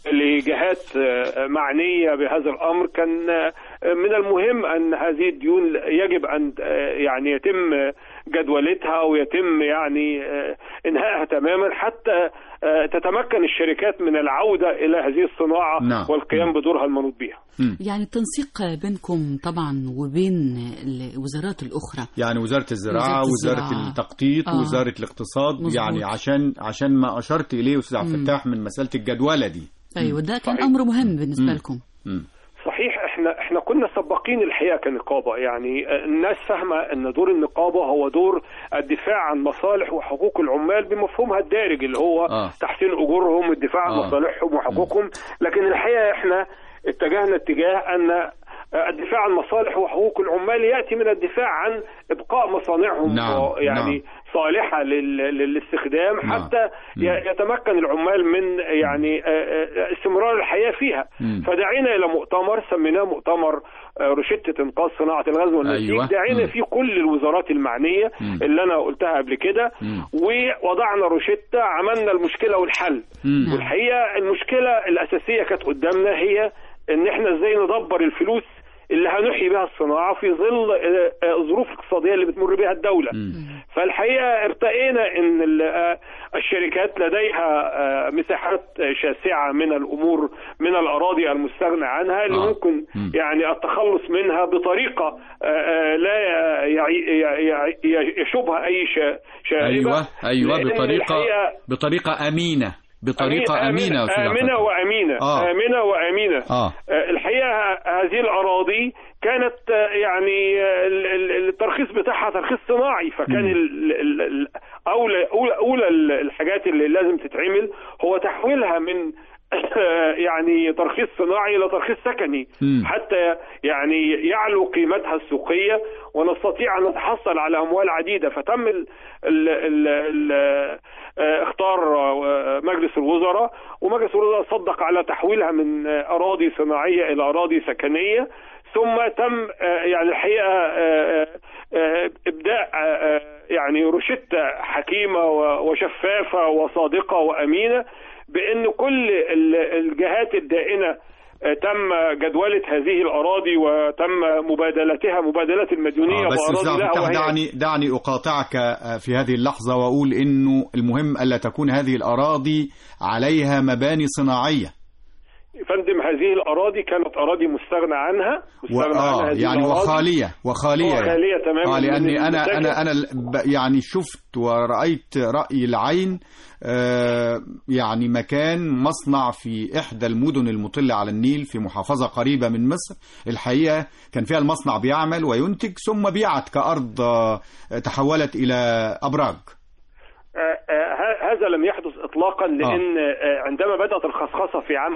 لجهات آه، معنية بهذا الأمر كان آه، من المهم أن هذه الديون يجب أن آه، يعني يتم جدولتها ويتم يعني آه، إنهائها تماما حتى آه، تتمكن الشركات من العودة إلى هذه الصناعة نعم. والقيام بدورها المنوط بها يعني التنسيق بينكم طبعا وبين الوزارات الأخرى يعني وزارة الزراعة وزارة وزارة الزراعة. التخطيط آه. وزارة الاقتصاد مظبوط. يعني عشان عشان ما أشرت إليه أستاذ عبد مم. الفتاح من مسألة الجدولة دي أيوة ده كان أمر مهم بالنسبة مم. لكم صحيح احنا احنا كنا سباقين الحقيقه كنقابه يعني آه، الناس فاهمه ان دور النقابه هو دور الدفاع عن مصالح وحقوق العمال بمفهومها الدارج اللي هو آه. تحسين اجورهم الدفاع عن آه. مصالحهم وحقوقهم لكن الحقيقه احنا اتجهنا اتجاه ان آه، الدفاع عن مصالح وحقوق العمال ياتي من الدفاع عن ابقاء مصانعهم نعم، و- يعني نعم. صالحه لل- للاستخدام نعم. حتى ي- يتمكن العمال من يعني آه، آه، استمرار الحياه فيها مم. فدعينا الى مؤتمر سميناه مؤتمر آه، روشتة انقاذ صناعة الغزل والنسيج أيوة. دعينا مم. فيه كل الوزارات المعنية مم. اللي انا قلتها قبل كده مم. ووضعنا روشتة عملنا المشكلة والحل مم. والحقيقة المشكلة الأساسية كانت قدامنا هي ان احنا ازاي ندبر الفلوس اللي هنحيي بها الصناعة في ظل آه، آه، الظروف الاقتصادية اللي بتمر بها الدولة فالحقيقة ارتقينا ان ال- آه، الشركات لديها آه، مساحات آه، شاسعة من الامور من الاراضي المستغنى عنها اللي آه. ممكن يعني التخلص منها بطريقة آه، آه، لا يعي- يعي- يعي- يشوبها اي شا- شائبة أيوة أيوة لأن بطريقة الحقيقة بطريقة أمينة بطريقة أمينة يا أستاذ عبد آمنة الفتاح. وأمينة آه. آمنة وأمينة آه. آه، الحقيقة هذه الأراضي كانت آه، يعني آه، ال- ال- الترخيص بتاعها ترخيص صناعي فكان ال- ال- ال- أولى أولى أولى ال- الحاجات اللي لازم تتعمل هو تحويلها من يعني ترخيص صناعي الى ترخيص سكني مم. حتى يعني يعلو قيمتها السوقيه ونستطيع ان نتحصل على اموال عديده فتم ال ال ال ال آه، اختار آه، مجلس الوزراء ومجلس الوزراء صدق على تحويلها من آه، اراضي صناعيه الى اراضي سكنيه ثم تم آه، يعني الحقيقه آه، آه، ابداء آه، آه، يعني روشته حكيمه و- وشفافه وصادقه وامينه بان كل ال- الجهات الدائنه آه، تم جدولة هذه الأراضي وتم مبادلتها مبادلة المديونية آه بس بأراضي أستاذ لها فتاح وهي دعني دعني اقاطعك آه، في هذه اللحظه واقول انه المهم الا تكون هذه الاراضي عليها مباني صناعيه فندم هذه الأراضي كانت أراضي مستغنى عنها و... مستغنى عنها آه هذه يعني الأراضي. وخاليه وخاليه وخالية تماما اه من لاني انا المتاجر. انا انا ال- ب- يعني شفت ورايت راي العين آه يعني مكان مصنع في احدى المدن المطله على النيل في محافظه قريبه من مصر الحقيقه كان فيها المصنع بيعمل وينتج ثم بيعت كارض آه، تحولت الى ابراج آه، آه، ه- هذا لم يحدث اطلاقا لان آه، عندما بدات الخصخصه في عام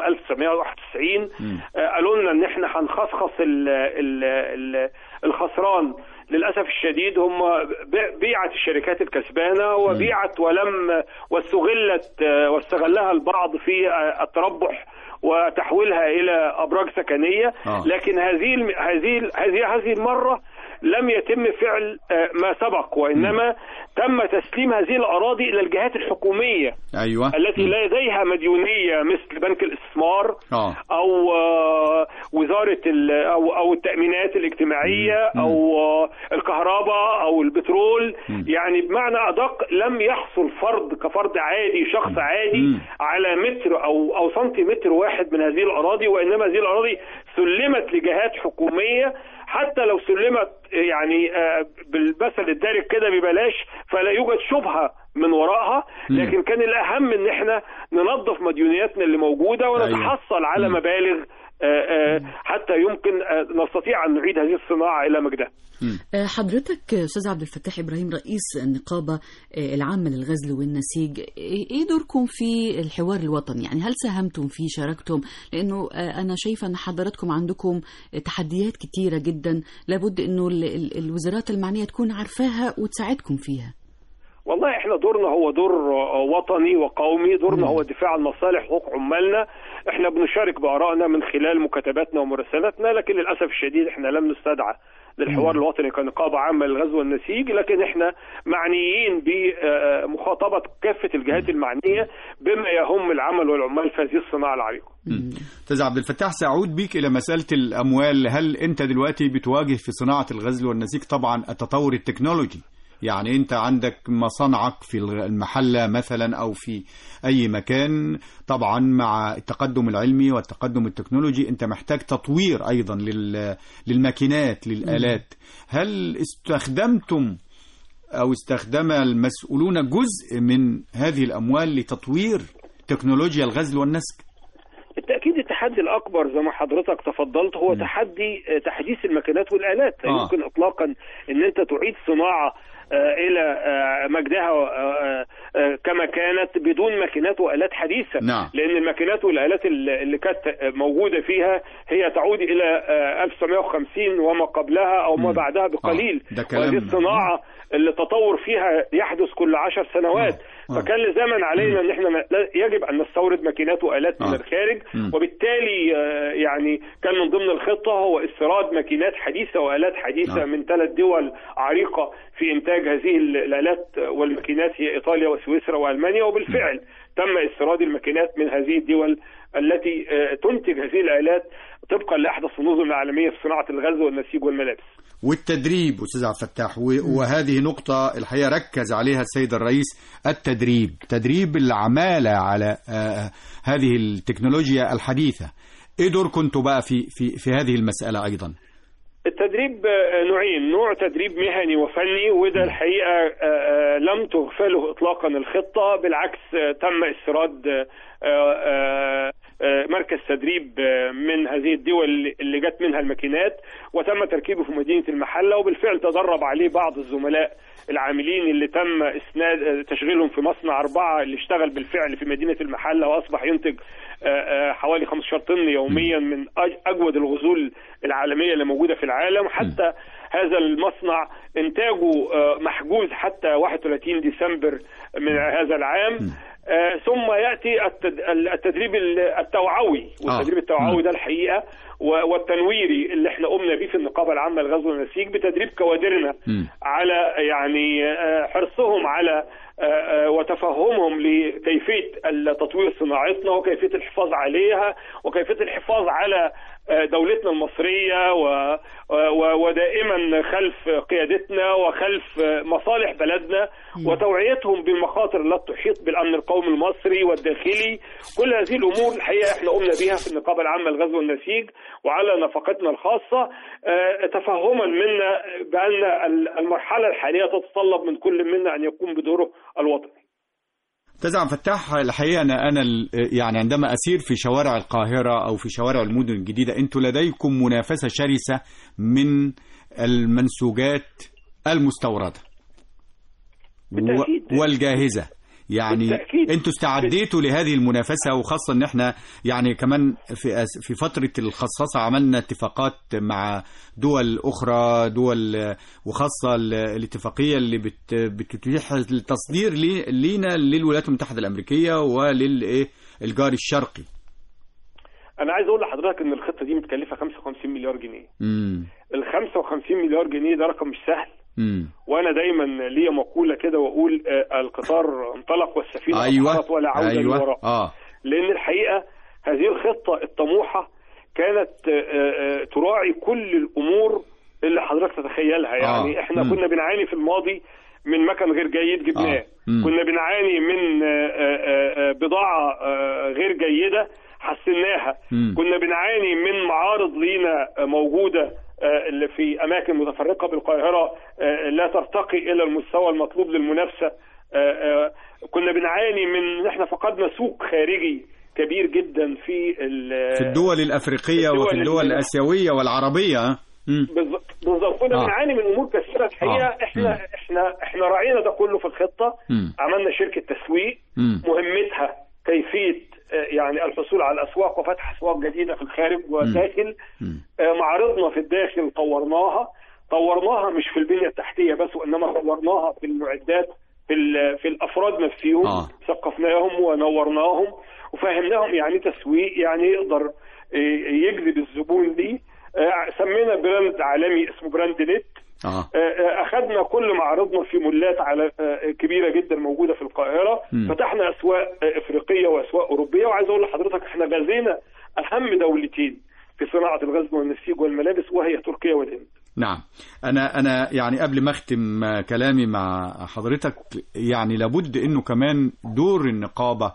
1991 آه، قالوا لنا ان احنا هنخصخص ال- ال- ال- الخسران للاسف الشديد هم ب- بيعت الشركات الكسبانه وبيعت ولم واستغلت آه، واستغلها البعض في آه، التربح وتحويلها الى ابراج سكنيه آه. لكن هذه الم- هذه ال- هذه هذه المره لم يتم فعل آه، ما سبق وانما تم تسليم هذه الاراضي الى الجهات الحكوميه ايوه التي لديها مديونيه مثل بنك الاستثمار اه او آه، وزاره ال- او او التامينات الاجتماعيه او آه، الكهرباء او البترول يعني بمعنى ادق لم يحصل فرد كفرد عادي شخص عادي على متر او او سنتيمتر واحد من هذه الاراضي وانما هذه الاراضي سلمت لجهات حكوميه حتى لو سلمت يعني آه، بالمثل الدارج كده ببلاش فلا يوجد شبهه من وراءها لكن كان الاهم ان احنا ننظف مديونياتنا اللي موجوده ونتحصل على مبالغ آه، آه، حتى يمكن آه، نستطيع ان نعيد هذه الصناعه الى مجدها. آه، حضرتك آه، استاذ عبد الفتاح ابراهيم رئيس النقابه آه، العامه للغزل والنسيج ايه إيه دوركم في الحوار الوطني يعني هل ساهمتم فيه شاركتم لانه آه، انا شايفه ان حضراتكم عندكم آه، تحديات كتيره جدا لابد انه ال- ال- الوزارات المعنيه تكون عارفاها وتساعدكم فيها والله احنا دورنا هو دور آه، وطني وقومي دورنا هو الدفاع عن مصالح حقوق عمالنا احنا بنشارك بارائنا من خلال مكاتباتنا ومراسلاتنا لكن للاسف الشديد احنا لم نستدعى للحوار الوطني كنقابه عامه للغزو والنسيج لكن احنا معنيين بمخاطبه كافه الجهات المعنيه بما يهم العمل والعمال في هذه الصناعه العريقه استاذ عبد الفتاح سأعود بيك إلى مسألة الأموال هل أنت دلوقتي بتواجه في صناعة الغزل والنسيج طبعا التطور التكنولوجي يعني أنت عندك مصانعك في المحلة مثلا أو في أي مكان طبعا مع التقدم العلمي والتقدم التكنولوجي أنت محتاج تطوير أيضا لل- للماكينات للآلات هل استخدمتم أو استخدم المسؤولون جزء من هذه الأموال لتطوير تكنولوجيا الغزل والنسج بالتاكيد التحدي الاكبر زي ما حضرتك تفضلت هو تحدي آه، تحديث الماكينات والالات لا آه. يمكن اطلاقا ان انت تعيد صناعه آه، الى آه، مجدها آه، آه، كما كانت بدون ماكينات والات حديثه نعم. لان الماكينات والالات اللي اللي كانت آه، موجوده فيها هي تعود الى آه، 1950 وما قبلها او ما بعدها بقليل ده كلام- وهذه الصناعه اللي التطور فيها يحدث كل عشر سنوات فكان لزاما علينا ان احنا لا- يجب ان نستورد ماكينات والات من آه. الخارج مم. وبالتالي آه، يعني كان من ضمن الخطه هو استيراد ماكينات حديثه والات حديثه آه. من ثلاث دول عريقه في انتاج هذه ال- الالات والماكينات هي ايطاليا وسويسرا والمانيا وبالفعل تم استيراد الماكينات من هذه الدول التي آه، تنتج هذه الالات طبقا لاحدث النظم العالميه في صناعه الغزل والنسيج والملابس والتدريب استاذ عبد الفتاح و- وهذه نقطة الحقيقة ركز عليها السيد الرئيس التدريب تدريب العمالة على آه، هذه التكنولوجيا الحديثة ايه دوركم انتوا بقى في في في هذه المسألة ايضا التدريب آه، نوعين نوع تدريب مهني وفني وده الحقيقة آه، آه، لم تغفله إطلاقا الخطة بالعكس آه، تم استيراد آه، آه، آه، مركز تدريب آه، من هذه الدول اللي- اللي جت منها الماكينات وتم تركيبه في مدينه المحله وبالفعل تدرب عليه بعض الزملاء العاملين اللي تم اسناد آه، تشغيلهم في مصنع اربعه اللي اشتغل بالفعل في مدينه المحله واصبح ينتج آه، آه، حوالي 15 طن يوميا من أج- اجود الغزول العالميه اللي موجوده في العالم حتى هذا المصنع انتاجه آه، محجوز حتى 31 ديسمبر من هذا العام آه، ثم ياتي التد- التدريب التوعوي والتدريب التوعوي ده الحقيقه و- والتنويري اللي احنا قمنا بيه في النقابه العامه للغزو والنسيج بتدريب كوادرنا على يعني آه، حرصهم على آه، آه، وتفهمهم لكيفيه تطوير صناعتنا وكيفيه الحفاظ عليها وكيفيه الحفاظ على آه، دولتنا المصريه و- و- ودائما خلف قيادتنا وخلف آه، مصالح بلدنا وتوعيتهم بالمخاطر التي تحيط بالامن القومي المصري والداخلي كل هذه الامور الحقيقه احنا قمنا بها في النقابه العامه للغزو والنسيج وعلى نفقتنا الخاصه آه، تفهما منا بان ال- المرحله الحاليه تتطلب من كل منا ان يقوم بدوره الوطني استاذ عبد الفتاح الحقيقه انا انا ال- يعني عندما اسير في شوارع القاهره او في شوارع المدن الجديده انتوا لديكم منافسه شرسه من المنسوجات المستورده بالتأكيد. و- والجاهزه يعني بالتأكيد. انتوا استعديتوا لهذه المنافسه وخاصه ان احنا يعني كمان في أس- في فتره الخصاصه عملنا اتفاقات مع دول اخرى دول آه، وخاصه ال- الاتفاقيه اللي بت بتتيح التصدير لي- لينا للولايات المتحده الامريكيه وللايه الجار الشرقي انا عايز اقول لحضرتك ان الخطه دي متكلفه 55 مليار جنيه امم ال 55 مليار جنيه ده رقم مش سهل امم وانا دايما ليا مقوله كده واقول آه، القطار انطلق والسفينه ايوه أبحرت ولا عوده ايوه للوراء اه لان الحقيقه هذه الخطه الطموحه كانت آه، آه، تراعي كل الامور اللي حضرتك تتخيلها يعني آه. احنا مم. كنا بنعاني في الماضي من مكن غير جيد جبناه آه. مم. كنا بنعاني من آه، آه، آه، بضاعه آه، غير جيده حسناها مم. كنا بنعاني من معارض لينا آه، موجوده آه، اللي في اماكن متفرقه بالقاهره آه، لا ترتقي الى المستوى المطلوب للمنافسه آه، آه، كنا بنعاني من ان احنا فقدنا سوق خارجي كبير جدا في ال- في الدول الافريقيه الدول وفي الدول اللي- الاسيويه والعربيه آه. مم. بالظبط بالظبط كنا آه. بنعاني من امور كثيره الحقيقه آه. احنا مم. احنا احنا راعينا ده كله في الخطه مم. عملنا شركه تسويق مم. مهمتها كيفيه آه، يعني الحصول على الاسواق وفتح اسواق جديده في الخارج والداخل آه، معارضنا في الداخل طورناها طورناها مش في البنيه التحتيه بس وانما طورناها في المعدات في ال- في الافراد نفسهم آه. ثقفناهم ونورناهم وفهمناهم يعني إيه تسويق يعني يقدر آه، يجذب الزبون ليه آه، سمينا براند عالمي اسمه براند نت اه آه، آه، اخذنا كل معارضنا في مولات على آه، كبيره جدا موجوده في القاهره مم. فتحنا اسواق آه، افريقيه واسواق اوروبيه وعايز اقول لحضرتك احنا غزينا اهم دولتين في صناعه الغزل والنسيج والملابس وهي تركيا والهند نعم انا انا يعني قبل ما اختم آه، كلامي مع حضرتك يعني لابد انه كمان دور النقابه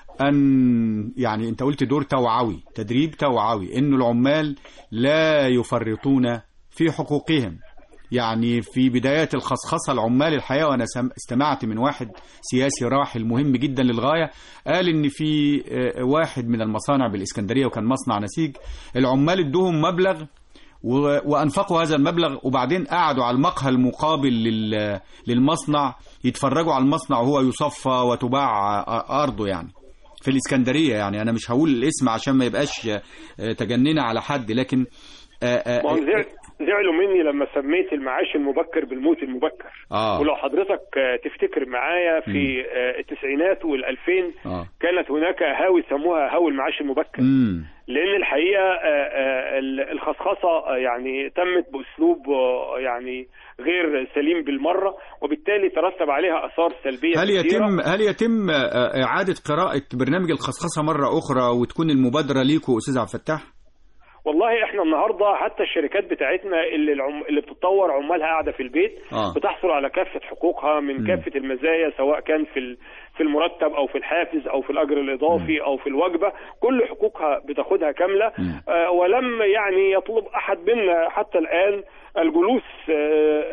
ان يعني انت قلت دور توعوي تدريب توعوي انه العمال لا يفرطون في حقوقهم يعني في بدايات الخصخصة العمال الحقيقة وأنا سم- استمعت من واحد سياسي راحل مهم جدا للغاية قال إن في آه، واحد من المصانع بالإسكندرية وكان مصنع نسيج العمال ادوهم مبلغ و- وانفقوا هذا المبلغ وبعدين قعدوا على المقهى المقابل لل- للمصنع يتفرجوا على المصنع وهو يصفى وتباع آه، ارضه يعني في الاسكندريه يعني انا مش هقول الاسم عشان ما يبقاش آه، تجنينا على حد لكن آه، آه، ما هم زعل- زعلوا مني لما سميت المعاش المبكر بالموت المبكر آه. ولو حضرتك آه، تفتكر معايا في آه، التسعينات والألفين آه. كانت هناك هاوي سموها هاوي المعاش المبكر مم. لان الحقيقه آه، آه، ال- الخصخصه آه، يعني تمت باسلوب آه، يعني غير سليم بالمره وبالتالي ترتب عليها اثار سلبيه هل كثيرة. يتم هل يتم آه، اعاده قراءه برنامج الخصخصه مره اخرى وتكون المبادره ليكوا استاذ عبد الفتاح والله احنا النهارده حتى الشركات بتاعتنا اللي العم... اللي بتطور عمالها قاعده في البيت آه. بتحصل على كافه حقوقها من مم. كافه المزايا سواء كان في ال... في المرتب او في الحافز او في الاجر الاضافي او في الوجبه كل حقوقها بتاخدها كامله آه ولم يعني يطلب احد منا حتى الان الجلوس آه آه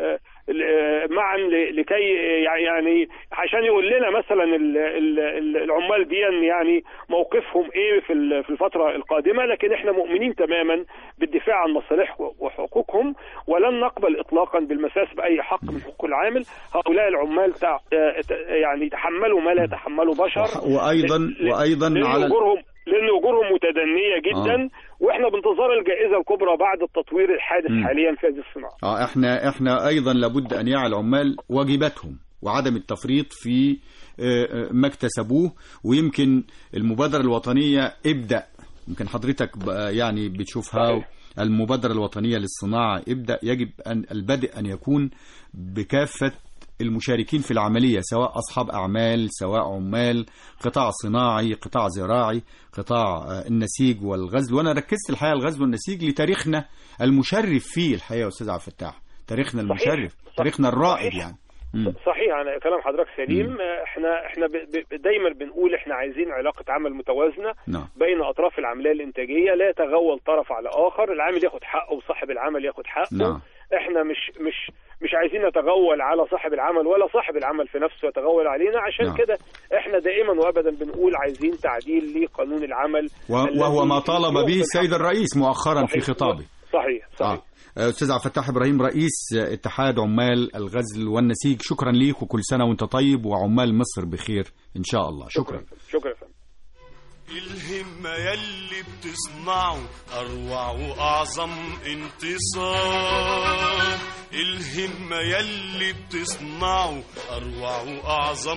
ل- معا ل- لكي يعني عشان يقول لنا مثلا ال- ال- ال- العمال دي يعني موقفهم ايه في ال- في الفتره القادمه لكن احنا مؤمنين تماما بالدفاع عن مصالحهم وحقوقهم ولن نقبل اطلاقا بالمساس باي حق من حقوق العامل هؤلاء العمال تع- يعني يتحملوا ما لا يتحمله بشر وايضا ل- وايضا لان على اجورهم لان اجورهم متدنيه جدا آه. واحنا بانتظار الجائزه الكبرى بعد التطوير الحادث مم. حاليا في هذه الصناعه اه احنا احنا ايضا لابد ان يعي العمال واجباتهم وعدم التفريط في آه، آه، ما اكتسبوه ويمكن المبادرة الوطنية ابدأ يمكن حضرتك بقى يعني بتشوفها المبادرة الوطنية للصناعة ابدأ يجب أن البدء أن يكون بكافة المشاركين في العملية سواء أصحاب أعمال سواء عمال قطاع صناعي قطاع زراعي قطاع آه، النسيج والغزل وأنا ركزت الحقيقة الغزل والنسيج لتاريخنا المشرف فيه الحقيقة يا أستاذ عبد الفتاح تاريخنا المشرف تاريخنا الرائد يعني مم. صحيح انا كلام حضرتك سليم احنا احنا ب- ب- دايما بنقول احنا عايزين علاقه عمل متوازنه نعم بين اطراف العمليه الانتاجيه لا يتغول طرف على اخر العامل ياخد حقه وصاحب العمل ياخد حقه نعم. احنا مش مش مش عايزين نتغول على صاحب العمل ولا صاحب العمل في نفسه يتغول علينا عشان نعم. كده احنا دائما وابدا بنقول عايزين تعديل لقانون العمل و- وهو ما الذي طالب به يمكن السيد الرئيس مؤخرا في صحيح. خطابه صحيح صحيح آه. أستاذ عبد الفتاح إبراهيم رئيس اتحاد عمال الغزل والنسيج شكرا ليك وكل سنة وانت طيب وعمال مصر بخير إن شاء الله شكرا شكرا يا فندم الهمة يلي بتصنعه أروع وأعظم انتصار الهمة يلي بتصنعه أروع وأعظم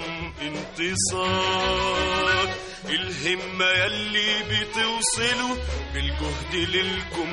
انتصار الهمة يلي بتوصلوا بالجهد للكم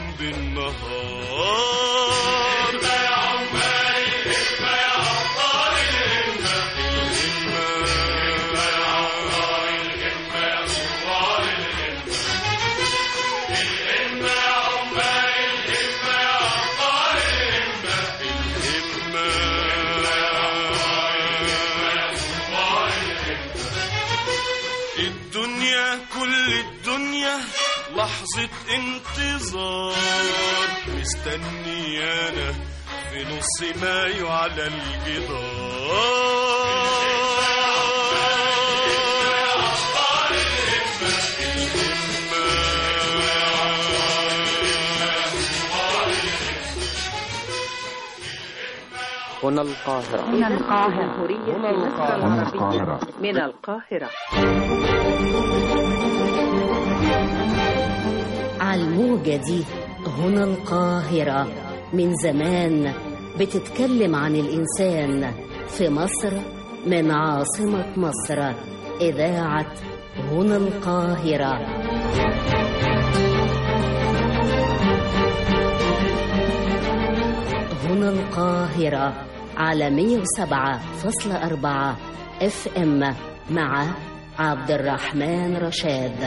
بالنهار يا عمال الهمة يا عطار الهمة الهمة يا عطار الهمة يا صغار الهمة الهمة يا عمال الهمة يا عطار الهمة الهمة يا عطار الهمة يا صغار الهمة الدنيا كل الدنيا لحظة انتظار مستنيانا في نص مايو على هنا القاهرة هنا القاهرة هنا القاهرة هنا القاهرة من القاهرة على الموجة دي هنا القاهرة من زمان بتتكلم عن الإنسان في مصر من عاصمة مصر إذاعة هنا القاهرة هنا القاهرة على 107.4 اف ام مع عبد الرحمن رشاد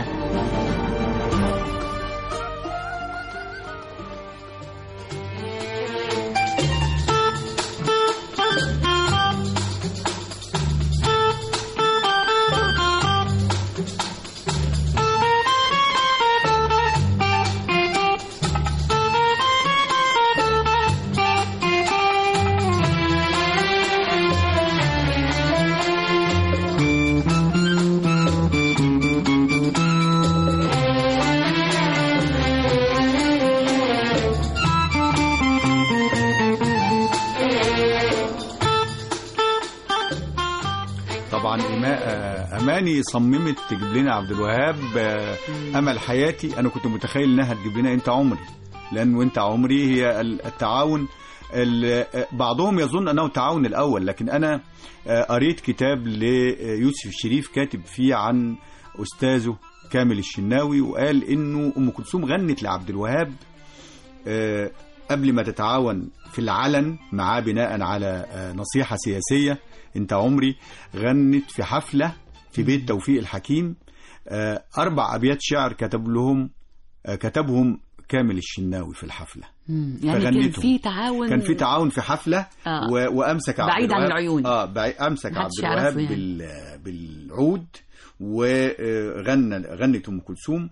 طبعا إيماء آه، أماني صممت تجيب لنا عبد الوهاب آه، أمل حياتي أنا كنت متخيل إنها تجيب لنا أنت عمري لأن وأنت عمري هي ال- التعاون ال- آه، بعضهم يظن أنه التعاون الأول لكن أنا آه، قريت كتاب ليوسف الشريف كاتب فيه عن أستاذه كامل الشناوي وقال إنه أم كلثوم غنت لعبد الوهاب آه، قبل ما تتعاون في العلن معاه بناء على آه، نصيحة سياسية انت عمري غنت في حفلة في بيت توفيق الحكيم آه، أربع أبيات شعر كتب لهم آه، كتبهم كامل الشناوي في الحفلة مم. يعني كان فغنتهم. في تعاون كان في تعاون في حفلة آه. و... وأمسك عبد بعيد عن الوهاب- العيون. اه بعيد أمسك عبد محدش الوهاب يعرفه يعني. بال... بالعود وغنى غنت أم كلثوم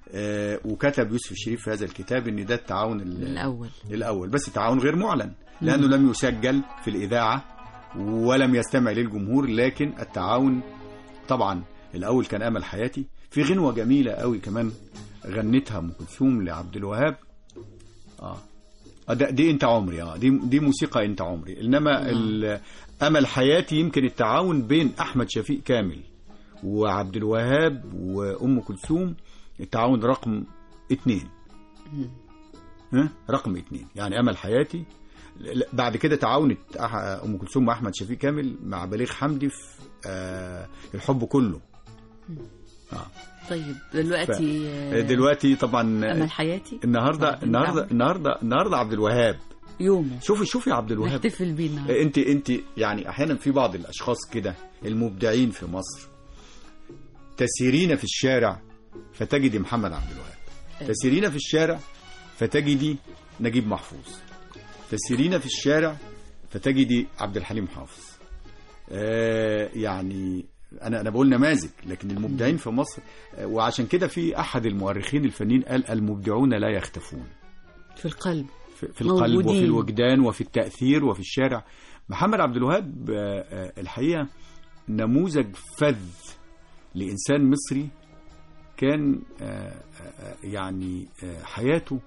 آه، وكتب يوسف الشريف في هذا الكتاب ان ده التعاون ال- الأول الاول بس التعاون غير معلن لانه لم يسجل في الاذاعه ولم يستمع للجمهور لكن التعاون طبعا الاول كان امل حياتي في غنوه جميله قوي كمان غنتها ام كلثوم لعبد الوهاب اه آه، ده دي انت عمري اه دي دي موسيقى انت عمري انما ال- امل حياتي يمكن التعاون بين احمد شفيق كامل وعبد الوهاب وام كلثوم التعاون رقم اتنين ها؟ رقم اتنين يعني امل حياتي ل- بعد كده تعاونت أح- ام كلثوم مع احمد شفيق كامل مع بليغ حمدي في آه الحب كله آه. طيب دلوقتي ف- آه، دلوقتي طبعا أمل حياتي النهارده بعدين النهارده تعمل. النهارده النهارده عبد الوهاب يومه شوفي شوفي عبد الوهاب نحتفل بيه النهارده انت انت يعني احيانا في بعض الاشخاص كده المبدعين في مصر تسيرين في الشارع فتجدي محمد عبد الوهاب أيوة. تسيرين في الشارع فتجدي نجيب محفوظ تسيرين في الشارع فتجدي عبد الحليم حافظ آه يعني انا انا بقول نماذج لكن المبدعين في مصر آه، وعشان كده في احد المؤرخين الفنيين قال المبدعون لا يختفون في القلب في في القلب وفي موجودين. الوجدان وفي التأثير وفي الشارع محمد عبد الوهاب آه، آه، الحقيقة نموذج فذ لإنسان مصري كان آه، آه، يعني آه، حياته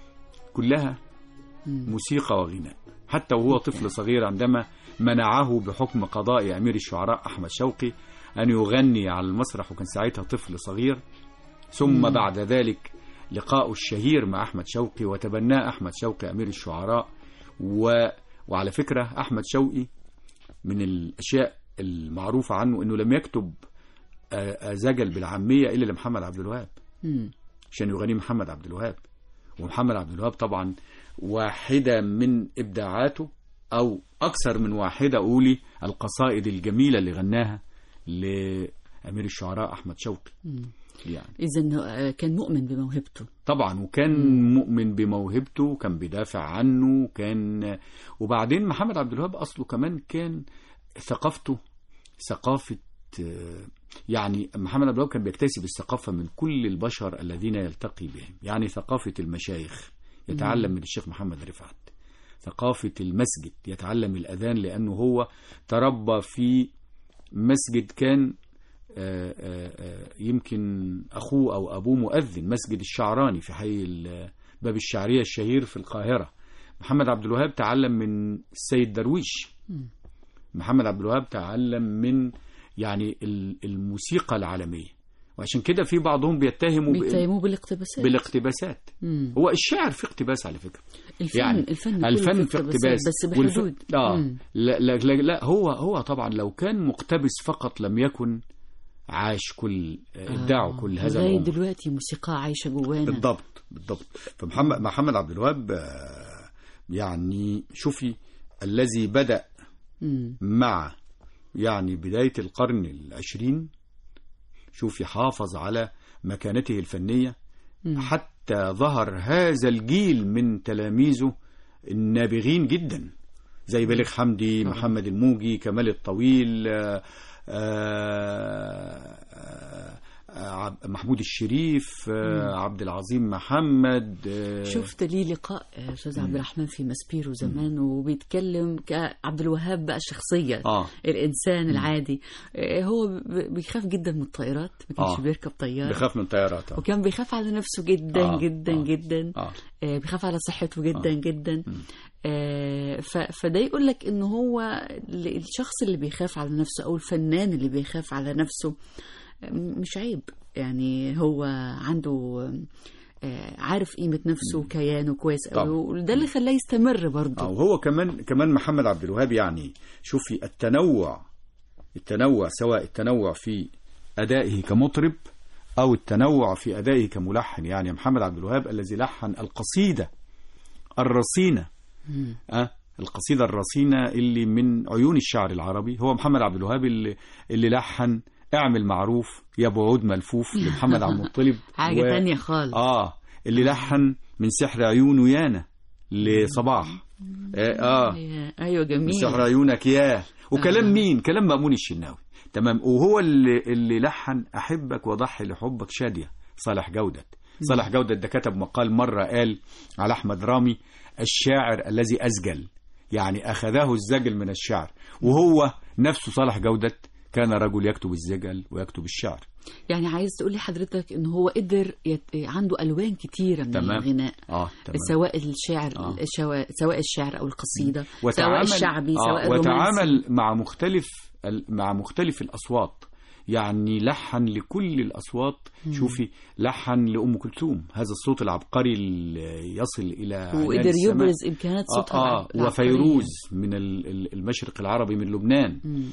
كلها موسيقى وغناء حتى وهو طفل صغير عندما منعه بحكم قضاء أمير الشعراء أحمد شوقي أن يغني على المسرح وكان ساعتها طفل صغير ثم مم. بعد ذلك لقاء الشهير مع أحمد شوقي وتبناه أحمد شوقي أمير الشعراء و... وعلى فكرة أحمد شوقي من الأشياء المعروفة عنه أنه لم يكتب آه، آه، زجل بالعامية إلا لمحمد عبد الوهاب مم. عشان يغني محمد عبد الوهاب ومحمد عبد الوهاب طبعا واحدة من إبداعاته أو أكثر من واحدة أقولي القصائد الجميلة اللي غناها لأمير الشعراء أحمد شوقي مم. يعني إذا كان مؤمن بموهبته طبعا وكان مؤمن بموهبته وكان بيدافع عنه وكان وبعدين محمد عبد الوهاب اصله كمان كان ثقافته ثقافه آه، يعني محمد عبد الوهاب كان بيكتسب الثقافه من كل البشر الذين يلتقي بهم يعني ثقافه المشايخ يتعلم مم. من الشيخ محمد رفعت ثقافه المسجد يتعلم الاذان لانه هو تربى في مسجد كان آه، آه، آه، يمكن أخوه أو أبوه مؤذن مسجد الشعراني في حي ال- باب الشعرية الشهير في القاهرة محمد عبد الوهاب تعلم من السيد درويش مم. محمد عبد الوهاب تعلم من يعني ال- الموسيقى العالمية وعشان كده في بعضهم بيتهموا بإن- بيتهموه بالاقتباسات بالاقتباسات مم. هو الشعر فيه اقتباس على فكرة الفن يعني الفن كله الفن فيه في اقتباسات، اقتباس بس والف- بحدود اه مم. لا, لا, لا, لا هو هو طبعا لو كان مقتبس فقط لم يكن عاش كل ابداعه آه، كل هذا لغاية العمر دلوقتي موسيقى عايشة جوانا بالضبط بالضبط فمحمد محمد عبد الوهاب آه، يعني شوفي الذي بدأ مم. مع يعني بداية القرن العشرين شوفي حافظ على مكانته الفنية مم. حتى ظهر هذا الجيل من تلاميذه النابغين جدا زي بليغ حمدي محمد الموجي كمال الطويل آه، آه، آه، عب- محمود الشريف آه، مم. عبد العظيم محمد آه، شفت ليه لقاء آه، استاذ مم. عبد الرحمن في ماسبيرو زمان وبيتكلم كعبد الوهاب بقى الشخصيه آه. الانسان مم. العادي آه، هو ب- بيخاف جدا من الطائرات ما كانش آه. بيركب طياره بيخاف من طيارات آه. وكان بيخاف على نفسه جدا آه، جدا آه، جدا آه. آه، بيخاف على صحته جدا جدا آه، ف- فده يقول لك ان هو ال- الشخص اللي بيخاف على نفسه او الفنان اللي بيخاف على نفسه آه، مش عيب يعني هو عنده آه، عارف قيمة نفسه وكيانه كويس قوي طبعا. وده اللي خلاه يستمر برضه آه، وهو كمان كمان محمد عبد الوهاب يعني شوفي التنوع التنوع سواء التنوع في أدائه كمطرب أو التنوع في أدائه كملحن يعني محمد عبد الوهاب الذي لحن القصيدة الرصينة مم. أه القصيدة الرصينة اللي من عيون الشعر العربي هو محمد عبد الوهاب اللي, اللي لحن اعمل معروف يا ابو عود ملفوف لمحمد عبد المطلب حاجة تانية خالص. اه اللي لحن من سحر عيونه يانا لصباح اه, آه. ايوه من جميل سحر عيونك ياه وكلام آه. مين كلام مأمون الشناوي تمام وهو اللي اللي لحن احبك واضحي لحبك شاديه صالح جودة صالح جودة ده كتب مقال مرة قال على أحمد رامي الشاعر الذي أزجل يعني أخذه الزجل من الشعر وهو نفسه صالح جودة كان رجل يكتب الزجل ويكتب الشعر يعني عايز تقول لي حضرتك ان هو قدر يت... عنده الوان كتيره من تمام. الغناء اه تمام سواء الشعر آه. سواء سواء الشعر او القصيده سواء وتعامل الشعبي آه سواء الرومانسي وتعامل مع مختلف ال- مع مختلف الأصوات يعني لحن لكل الأصوات مم. شوفي لحن لأم كلثوم هذا الصوت العبقري اللي يصل إلى عنان وقدر السماء. يبرز امكانات صوتها آه آه العبقرية. وفيروز من ال- ال- المشرق العربي من لبنان مم.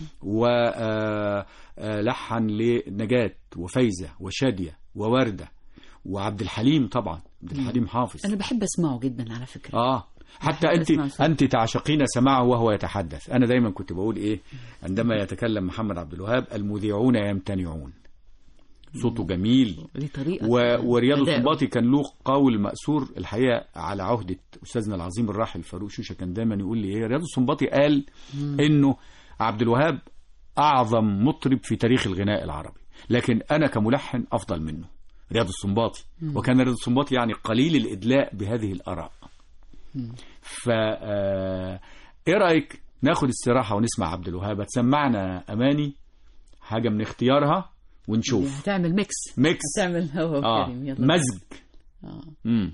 ولحن لنجاة وفايزة وشادية ووردة وعبد الحليم طبعا عبد الحليم حافظ انا بحب اسمعه جدا على فكره اه حتى بحب انت أسمع صوته. انت تعشقين سماعه وهو يتحدث انا دايما كنت بقول ايه عندما يتكلم محمد عبد الوهاب المذيعون يمتنعون صوته جميل ليه طريقه و... ورياض أداؤه. السنباطي كان له قول مأثور الحقيقة على عهدة أستاذنا العظيم الراحل فاروق شوشة كان دايما يقول لي إيه رياض السنباطي قال مم. إنه عبد الوهاب أعظم مطرب في تاريخ الغناء العربي لكن أنا كملحن أفضل منه رياض السنباطي مم. وكان رياض السنباطي يعني قليل الإدلاء بهذه الآراء مم. ف آه، إيه رأيك ناخد استراحة ونسمع عبد الوهاب هتسمعنا أماني حاجة من اختيارها ونشوف هتعمل ميكس ميكس هتعمل هو آه كريم يلا مزج آه. مم.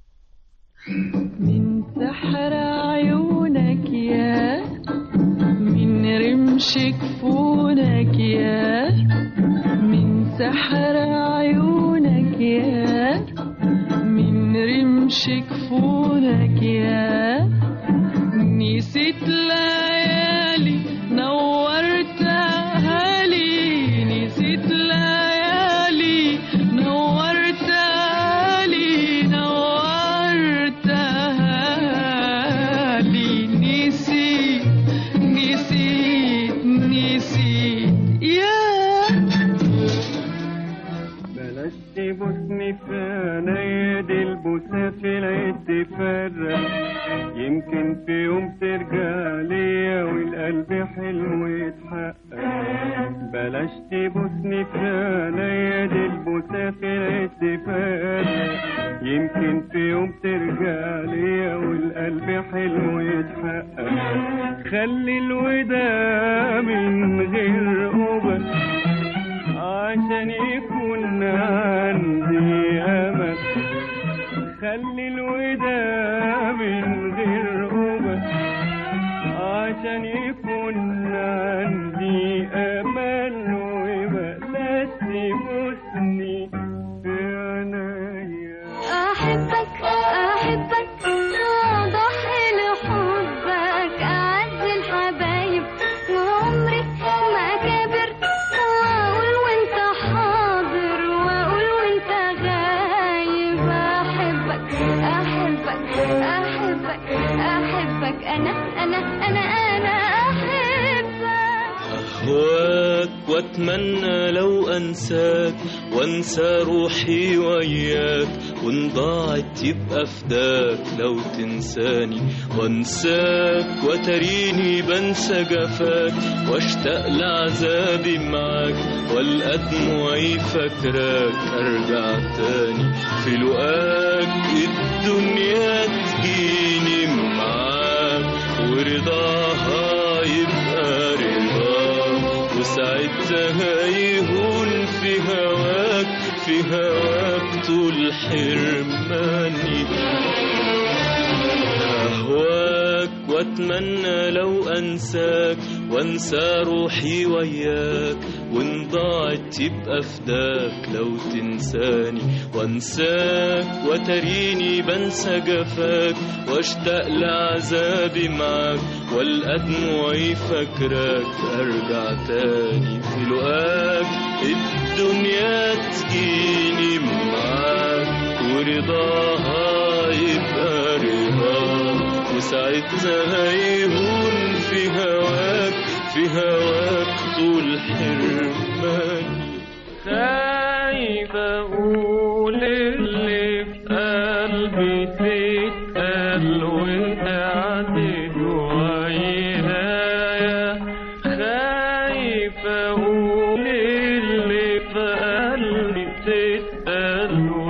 من سحر عيونك يا من رمش كفونك يا من سحر عيونك يا من رمش كفونك يا نسيت ليالي نورتها لي نسيت ليالي نورتها لي نورتها لي نسيت نسيت نسيت يا بلاش تبوسني في عينيا دي البوسة في العيد تفرق يمكن في يوم ترجع ليا والقلب حلو يتحقق بلاش تبوسني في عينيا دي البوسة في العيد تفرق يمكن في يوم ترجع ليا والقلب حلو يتحقق خلي الوداع من غير قبل عشان يكون عندي أمل خلي الوداع من غير قبل عشان يكون عندي أمل وبلاش تبوسني في عينيا أحبك أحبك أضحي لحبك أعز الحبايب وعمري ما كبرت وأقول وأنت حاضر وأقول وأنت غايب أحبك أحبك أحبك أحبك أنا أنا أنا أنا أحبك أهواك وأتمنى لو أنساك وأنسى روحي وياك وإن ضاعت يبقى فداك لو تنساني وأنساك وتريني بنسى جفاك وأشتاق لعذابي معاك والقى دموعي فاكراك أرجع تاني في لقاك الدنيا تجيني معاك ورضاها يبقى رضاك وساعتها يهون في هواك في هواك طول حرماني أهواك وأتمنى لو أنساك وأنسى روحي وياك وإن ضاعت يبقى فداك لو تنساني وأنساك وتريني بنسى جفاك وأشتاق لعذابي معاك والقى دموعي فاكراك أرجع تاني في لقاك الدنيا تجيني معاك ورضاها يبقى رضاك وساعتها يهون في هواك في هواك طول حرماني خايف اقول اللي في قلبي تتقال وتعدل وعينايا خايف اقول اللي في قلبي تتقال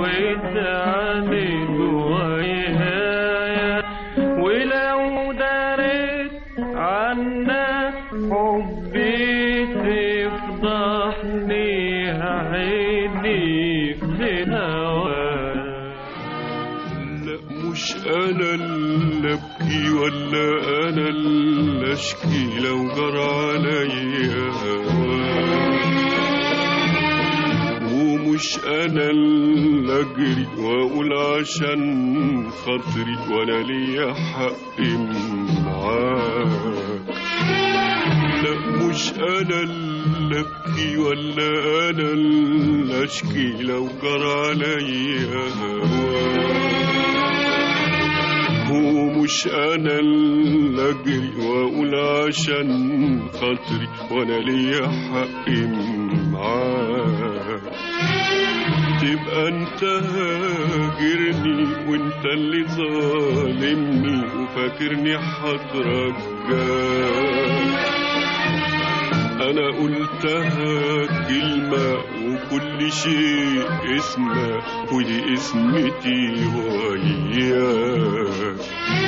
وتعاند ويايا ولو دريت عنا حبي تفضحني عيني في هواك لا مش انا اللي ابكي ولا انا اللي اشكي لو جرى عليا هواك ومش انا اللي اجري واقول عشان خاطري وانا ليا حق معاك لا مش انا اللي ابكي ولا انا اللي اشكي لو جرى عليا هواك ومش انا اللي اجري واقول عشان خاطري وانا ليا حق معاك تبقى انت هاجرني وانت اللي ظالمني وفاكرني هترجاك انا قلتها كلمة وكل شيء اسمه ودي اسمتي وياك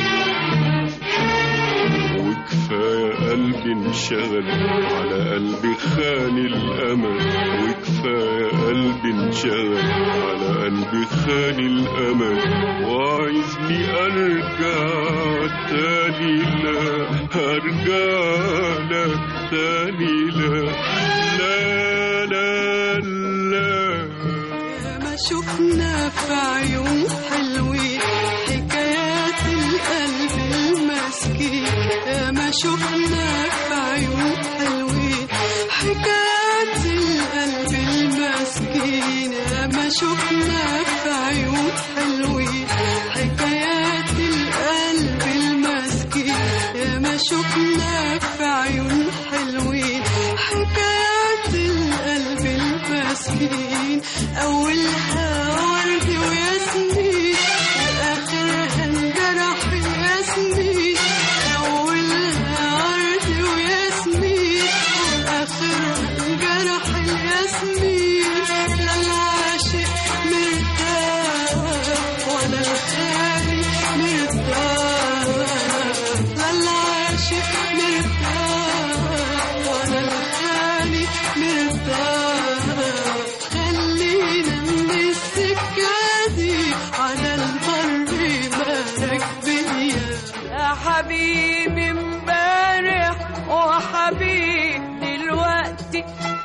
وكفاية قلبي انشغل على قلبي خان الأمل وكفاية قلبي انشغل على قلبي خان الأمل وعايزني أرجع تاني لا هرجع لك تاني لا لا لا لا ما شفنا في عيون حلوين حكايات القلب المسكين يا ما شفنا في عيون حلوين حكايات القلب المسكين يا ما شفنا في عيون حلوين حكايات القلب المسكين يا ما شفنا في عيون حلوين حكايات القلب المسكين أولها ورد وياسمين وآخرها انجرح ياسمين أولها ورد وياسمين وآخرها انجرح الياسمين لا العاشق مرتاح ولا الخالي مرتاح لا العاشق مرتاح ولا الخالي مرتاح خلينا من السكة دي على البر مالك بيا يا حبيبي امبارح وحبيب دلوقتي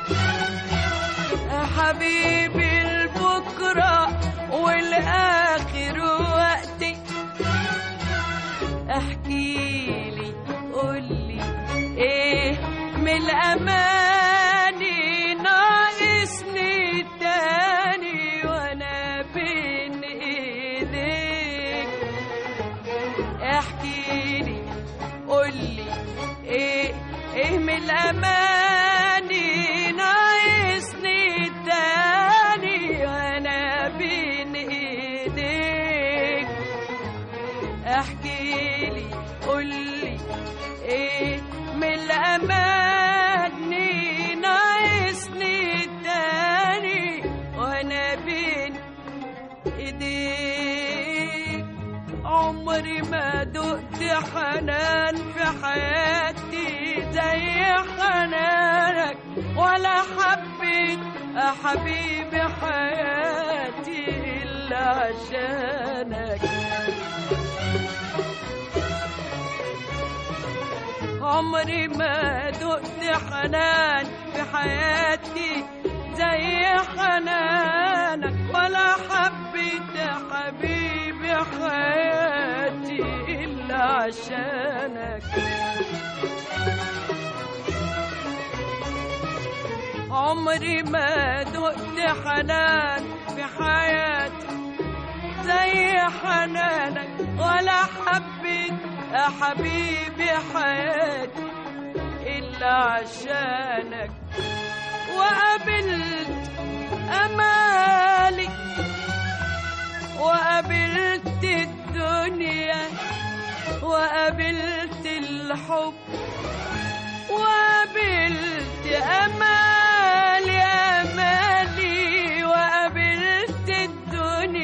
يا حبيبي البكرة والآخر وقتي احكيلي قولي ايه من الأماني ناقصني تاني وانا بين ايديك احكيلي قولي ايه ايه من الاماني ناقصني تاني وانا بين ايديك احكيلي قولي ايه من الاماني ناقصني تاني وانا بين ايديك عمري ما دقت حنان في حياتي زي حنانك ولا حبيت يا حبيبي حياتي إلا عشانك عمري ما دقت حنان في حياتي زي حنانك ولا حبيت يا حبيبي حياتي إلا عشانك عمري ما دقت حنان في حياتي زي حنانك ولا حبيت يا حبيبي حياتي إلا عشانك وقابلت أمالي وقابلت الدنيا وقابلت الحب وقابلت أمالي أمالي وقابلت الدنيا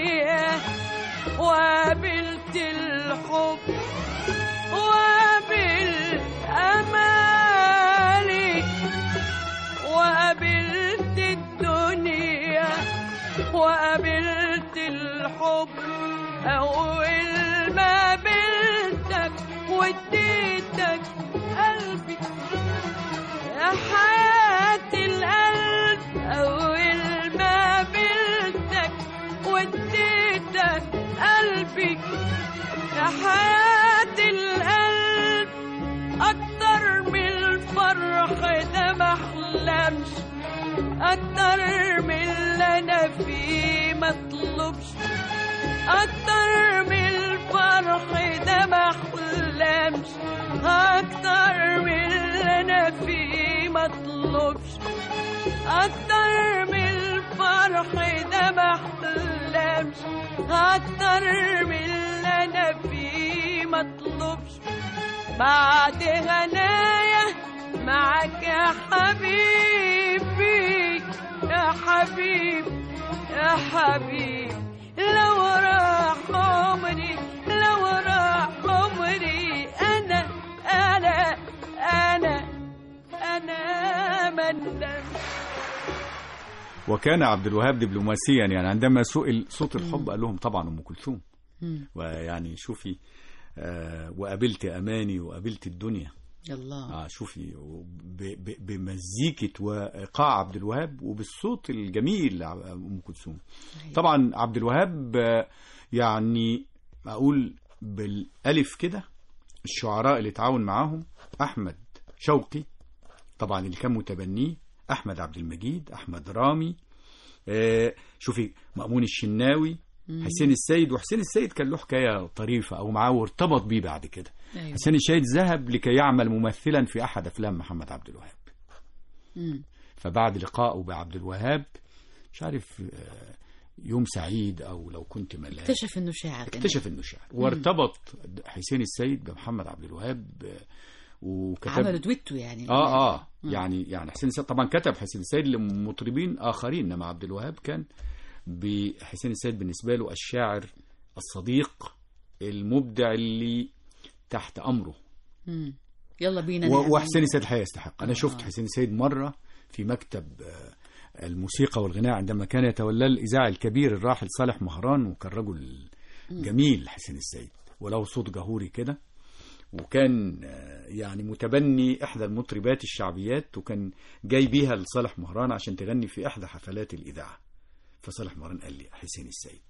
وقابلت الحب أول ما قابلتك واديتك قلبي يا حياة القلب أول ما قابلتك واديتك قلبي يا حياة القلب أكتر من الفرح ده محلمش أكتر من اللي أنا فيه مطلوبش أكتر من الفرح ده محلمش أكتر من اللي أنا فيه مطلوبش أكتر من الفرح ده محلمش أكتر من اللي أنا فيه مطلوبش بعد هنايا معك يا حبيبي يا حبيب يا حبيب لو راح عمري لو راح عمري أنا أنا أنا أنا من وكان عبد الوهاب دبلوماسيا يعني عندما سئل صوت الحب قال لهم طبعا ام كلثوم ويعني شوفي آه وقابلت اماني وقابلت الدنيا الله اه شوفي ب- ب- بمزيكه وايقاع عبد الوهاب وبالصوت الجميل لع- ام كلثوم طبعا عبد الوهاب آه، يعني اقول بالالف كده الشعراء اللي تعاون معاهم احمد شوقي طبعا اللي كان متبنيه احمد عبد المجيد احمد رامي آه، شوفي مأمون الشناوي مم. حسين السيد وحسين السيد كان له حكايه طريفه او معاه وارتبط بيه بعد كده أيوة. حسين السيد ذهب لكي يعمل ممثلا في احد افلام محمد عبد الوهاب مم. فبعد لقائه بعبد الوهاب مش عارف آه، يوم سعيد او لو كنت ملاك اكتشف انه شاعر اكتشف انه شاعر وارتبط حسين السيد بمحمد عبد الوهاب آه، وكتب عملوا دويتو يعني اه اه مم. يعني يعني حسين السيد طبعا كتب حسين السيد لمطربين اخرين انما عبد الوهاب كان بحسين السيد بالنسبه له الشاعر الصديق المبدع اللي تحت امره مم. يلا بينا و- نعمل- وحسين السيد الحقيقه يستحق انا شفت حسين السيد مره في مكتب آه، الموسيقى والغناء عندما كان يتولى الاذاعي الكبير الراحل صالح مهران وكان رجل مم. جميل حسين السيد وله صوت جهوري كده وكان آه، يعني متبني احدى المطربات الشعبيات وكان جاي بيها لصالح مهران عشان تغني في احدى حفلات الاذاعه فصالح مهران قال لي حسين السيد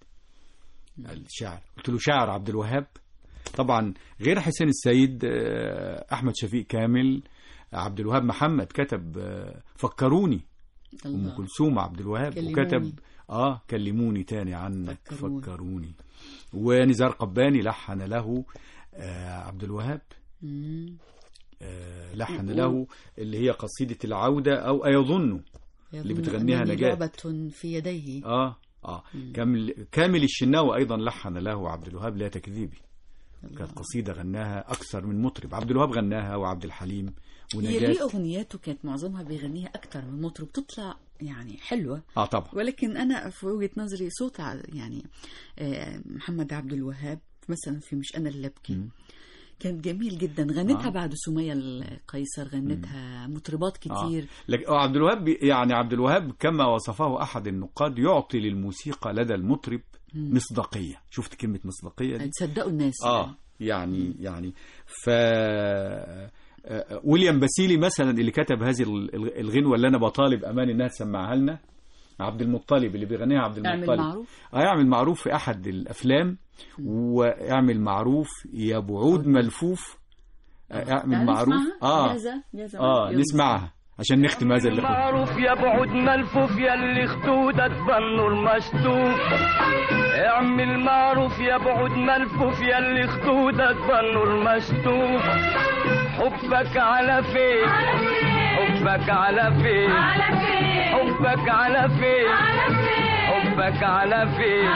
قال شاعر قلت له شاعر عبد الوهاب طبعا غير حسين السيد آه، احمد شفيق كامل عبد الوهاب محمد كتب آه، فكروني ام الله. كلثوم عبد الوهاب كلموني. وكتب اه كلموني تاني عنك فكروني. فكروني ونزار قباني لحن له آه، عبد الوهاب مم. آه، لحن و- له اللي هي قصيدة العودة أو أيظن اللي يظن بتغنيها أنني نجاة لعبة في يديه اه اه كامل كامل الشناوي ايضا لحن له عبد الوهاب لا تكذيبي كانت قصيده غناها اكثر من مطرب عبد الوهاب غناها وعبد الحليم هي ونجاة ليه اغنياته كانت معظمها بيغنيها اكتر من مطرب بتطلع يعني حلوه اه طبعا ولكن انا في وجهه نظري صوت ع- يعني آه، محمد عبد الوهاب مثلا في مش انا اللي ابكي كان جميل جدا غنتها آه. بعد سمية القيصر غنتها مطربات كتير لكن آه، عبد الوهاب بي- يعني عبد الوهاب كما وصفه احد النقاد يعطي للموسيقى لدى المطرب مم. مصداقيه شفت كلمه مصداقيه دي تصدقوا الناس اه يعني يعني ف آه، ويليام باسيلي مثلا اللي كتب هذه ال- ال- الغنوه اللي انا بطالب امان انها تسمعها لنا عبد المطلب اللي بيغنيها عبد اعمل المطلب معروف. اه اعمل معروف في احد الافلام واعمل معروف يا بعود ملفوف آه، اعمل تعال معروف نسمعها؟ اه جاهزة؟ جاهزة اه يلا. نسمعها عشان نختم هذا اللقاء معروف يا بعد ملفوف يا اللي خدودك بنوا المشتوف اعمل معروف يا بعد ملفوف يا اللي خدودك بنوا المشتوف حبك على فين حبك على فين حبك على فين حبك على فين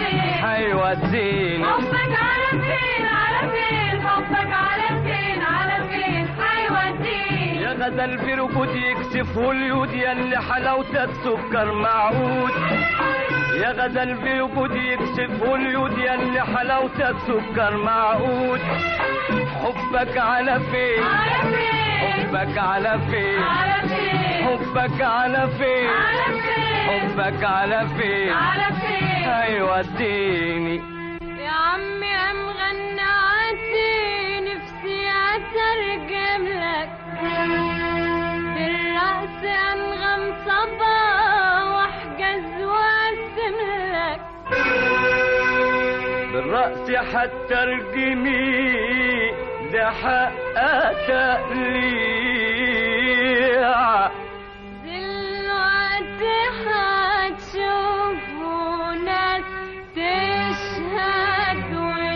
هيوديني حبك على فين على فين حبك على فين على فين هيوديني يا غزل في ركود يكسفه اليود يا اللي حلاوتك سكر معود يا غزل في ركود يكسفه اليود يا اللي حلاوتك سكر معود حبك على فين حبك على فين حبك على فين حبك على فين على فين هيوديني يا عمي ام غنعتي نفسي اترجم لك بالرقص انغم صبا واحجز وارسم لك بالرأس حتى ارجمي ده حق تقليع دلوقتي هتشوفوا ناس تشهد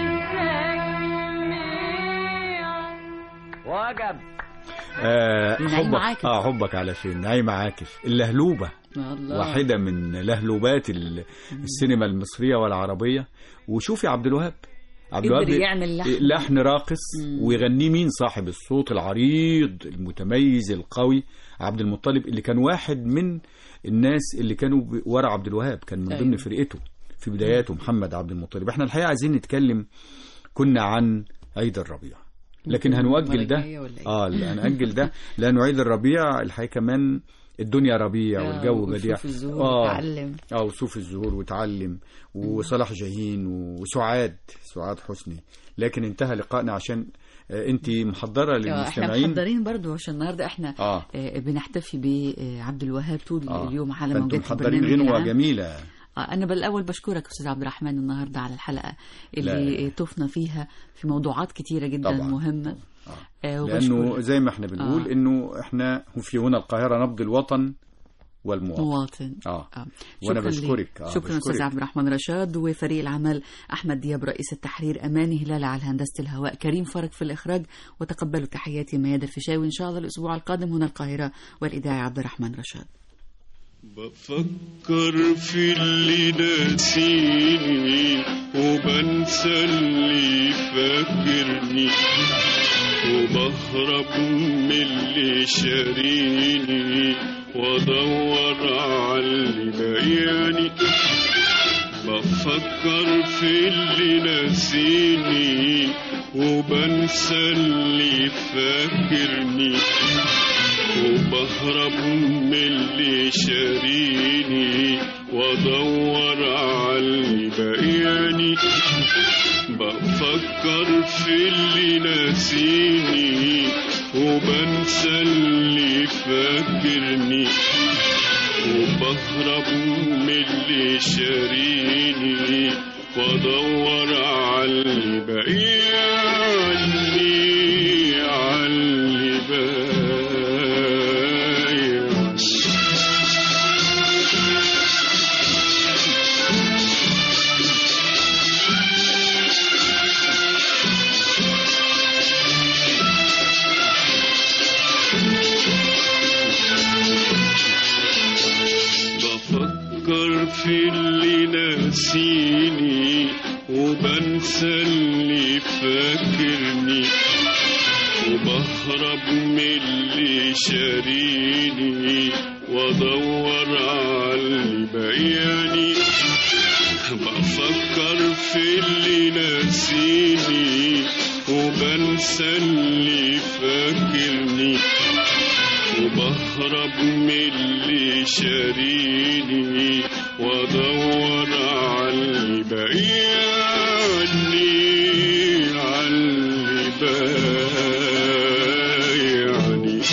وتسمع وجب آه نعيم حبك عاكف. اه حبك على فين نعيم عاكف اللهلوبه الله. واحده من لهلوبات ال- السينما المصريه والعربيه وشوفي عبد الوهاب عبد قدر الوهاب يعمل لحن. لحن راقص مم. ويغنيه مين صاحب الصوت العريض المتميز القوي عبد المطلب اللي كان واحد من الناس اللي كانوا ب- ورا عبد الوهاب كان من ضمن أيوة. فرقته في بداياته محمد عبد المطلب احنا الحقيقه عايزين نتكلم كنا عن عيد الربيع لكن ممكن هنؤجل المرة ده الجاية ولا إيه؟ اه لا هنأجل ده لأنه عيد الربيع الحقيقة كمان الدنيا ربيع آه، والجو وصوف بديع الزهور اه وتعلم. اه وصوف الزهور وتعلم وصلاح جاهين وسعاد سعاد حسني لكن انتهى لقائنا عشان آه انت محضرة آه، احنا للمستمعين محضرين برضو عشان النهارده احنا اه آه، بنحتفي بعبد الوهاب طول آه. اليوم على فانتم موجات محضرين البرنامج غنوة العام. جميلة آه، أنا بالأول بشكرك أستاذ عبد الرحمن النهاردة على الحلقة اللي لا. طفنا فيها في موضوعات كتيرة جدا طبعاً. مهمة آه، لأنه وبشكر زي ما احنا بنقول آه. انه احنا في هنا القاهرة نبض الوطن والمواطن مواطن اه آه. وانا شكراً بشكرك ليك. آه شكرا استاذ بشكرك. عبد الرحمن رشاد وفريق العمل احمد دياب رئيس التحرير اماني هلال على هندسه الهواء كريم فرج في الاخراج وتقبلوا تحياتي ميادة الفيشاوي ان شاء الله الاسبوع القادم هنا القاهره والاذاعي عبد الرحمن رشاد بفكر في اللي ناسيني وبنسى اللي فاكرني وبهرب من اللي شاريني وادور على اللي بايعني بفكر في اللي ناسيني وبنسى اللي فاكرني وبهرب من اللي شاريني وادور على اللي باقياني بفكر في اللي ناسيني وبنسى اللي فاكرني وبهرب من اللي شاريني وادور على اللي باقياني على اللي باقياني بفكر في اللي ناسيني وبنسى اللي فاكرني وبهرب من اللي شاريني وادور على اللي باقياني بفكر في اللي ناسيني وبنسى اللي فاكرني وبهرب من اللي شاريني وادور على اللي باقياني على اللي باقياني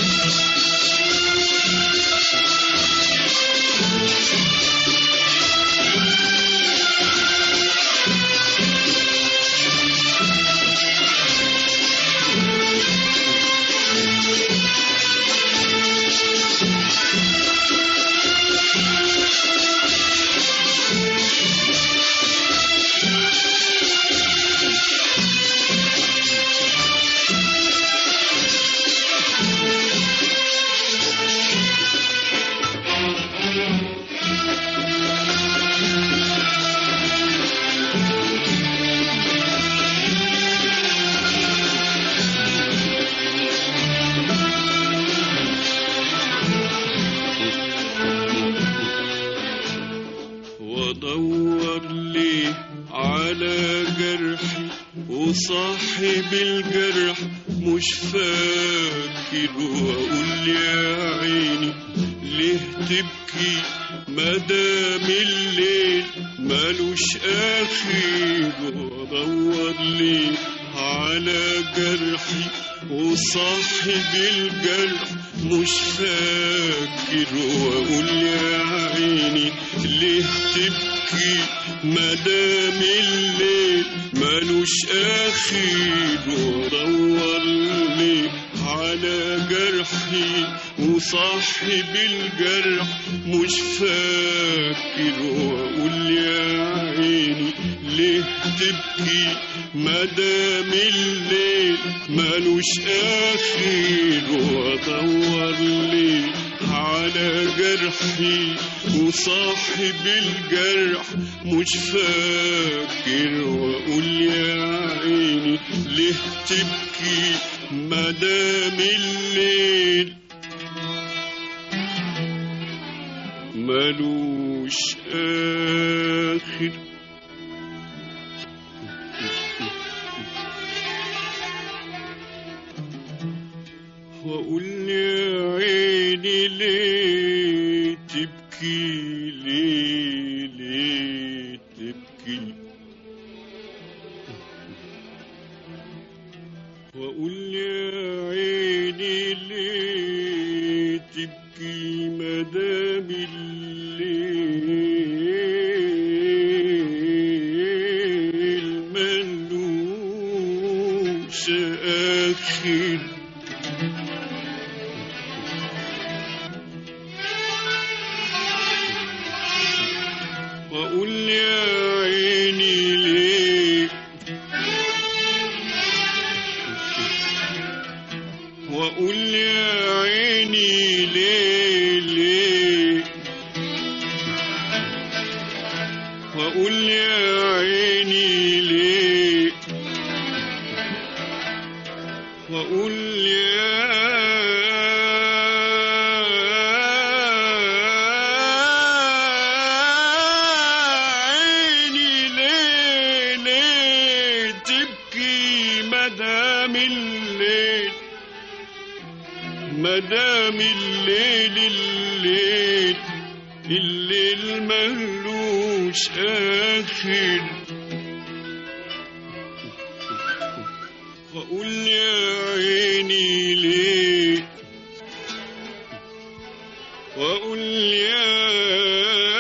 وادور ليه على جرحي وصاحب الجرح مش فاكر واقول يا عيني ليه تبكي مدام الليل ملوش آخر وأدور ليه على جرحي وصاحب الجرح مش فاكر واقول يا عيني ليه تبكي مدام الليل ملوش اخر وادور ليه على جرحي وصاحب الجرح مش فاكر واقول يا عيني ليه تبكي مدام الليل ملوش اخر وادور ليه على جرحي وصاحب الجرح مش فاكر واقول يا عيني ليه تبكي مدام الليل ملوش آخر وأقول يا عيني ليه تبكي ليه ليه تبكي وأقول يا عيني ليه تبكي مدام الليل ملوش آخر وأقول يا عيني ليه وأقول يا عيني ليه ليه وأقول يا عيني ليه وأقول يا عيني ليه ليه تبكي مدام الليل مدام الليل الليل الليل ملوش آخر وأقول يا عيني ليه وأقول يا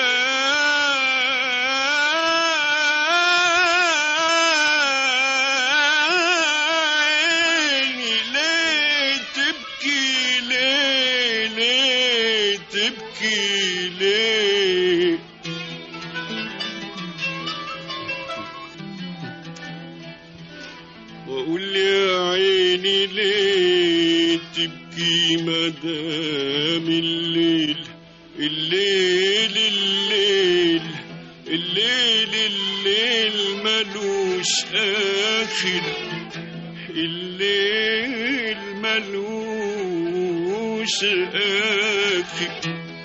عيني ليه تبكي ليه ليه تبكي ليه وأقول يا عيني ليه تبكي مدام الليل الليل الليل الليل الليل ملوش آخر الليل ملوش آخر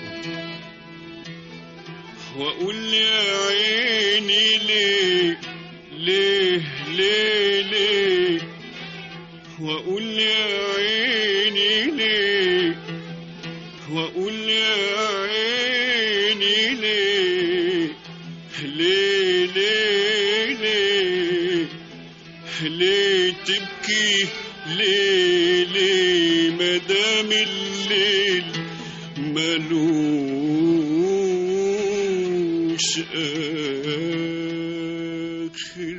وأقول يا عيني ليه ليه ليه ليه وأقول يا عيني ليه وأقول يا عيني ليه ليه ليه ليه ليه تبكي ليه ليه مدام الليل ملوش آخر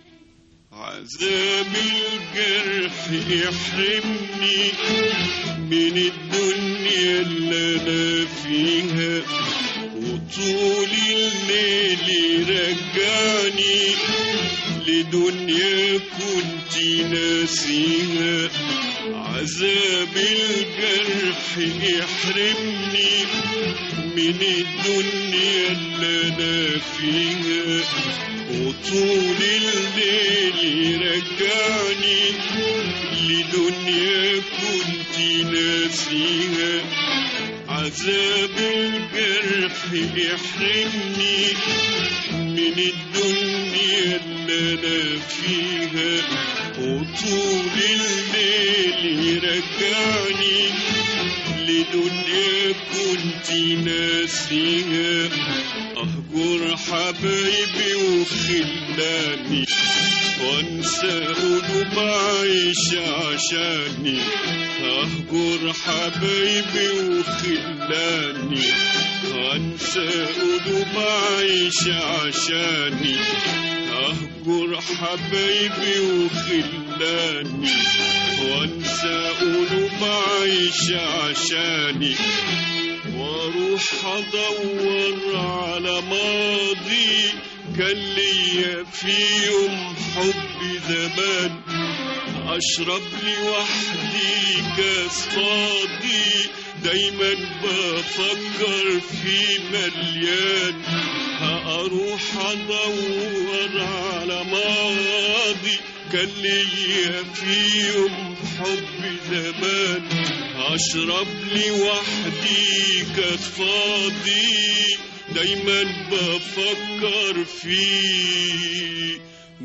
عذاب الجرح يحرمني من الدنيا اللي انا فيها وطول الليل يرجعني لدنيا كنت ناسيها عذاب الجرح يحرمني من الدنيا اللي انا فيها وطول الليل يرجعني لدنيا كنت ناسيها عذاب الجرح يحرمني من الدنيا اللي انا فيها وطول الليل يرجعني كل دنيا كنت ناسيها أهجر حبايبي وخلاني وانسى قلوب عايش عشاني أهجر حبايبي وخلاني وانسى قلوب عايش عشاني أهجر حبايبي وخلاني وانسى قلوب عايش عشاني واروح ادور على ماضي كان ليا في يوم حب زمان اشرب لي وحدي كاس فاضي دايما بفكر في مليان هأروح ادور على ماضي كان ليا في يوم حب زمان اشرب لي وحدي كاس فاضي دايما بفكر في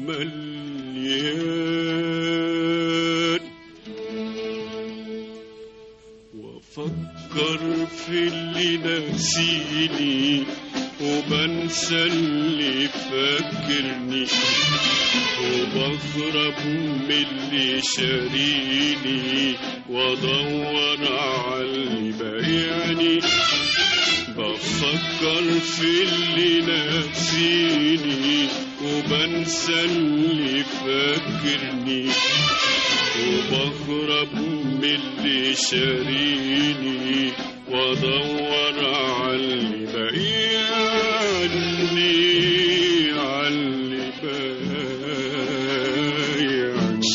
مليان وافكر في اللي ناسيني وبنسى اللي فاكرني وبهرب من اللي شاريني وادور على اللي بايعني بفكر في اللي ناسيني وبنسى اللي فاكرني وبهرب من اللي شاريني وادور على اللي بايعني على اللي بايعني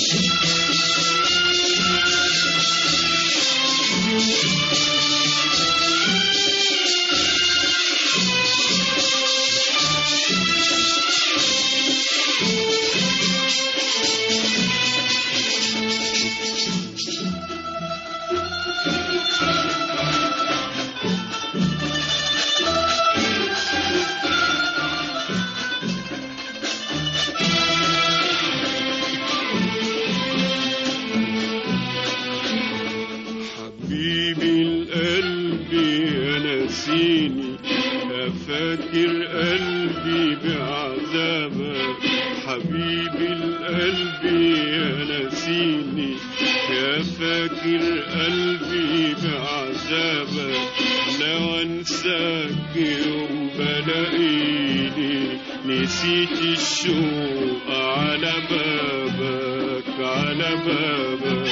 حبيبي القلب يا ناسيني يا فاكر قلبي بعذابك حبيبي القلب يا ناسيني يا فاكر قلبي بعذابك لو انساك يوم بلاقيني نسيت الشوق على بابك على بابك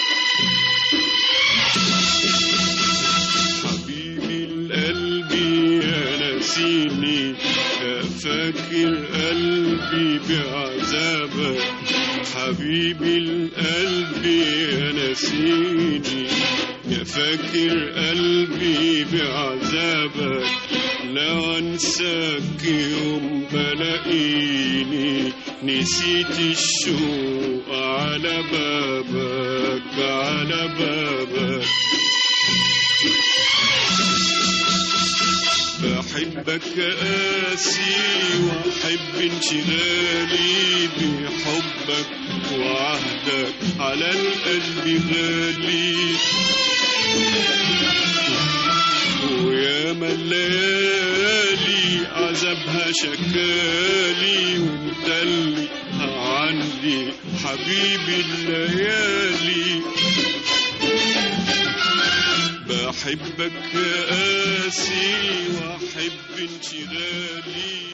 حبيبي القلب يا ناسيني يا فاكر قلبي بعذابك حبيبي القلب يا ناسيني يا فاكر قلبي بعذابك لو انساك يوم بلاقيني نسيت الشوق على بابك على بابك بحبك قاسي واحب انشغالي بحبك وعهدك على القلب غالي ويا الليالي عذابها شكالي وانت اللي عندي حبيبي الليالي بحبك قاسي واحب انشغالي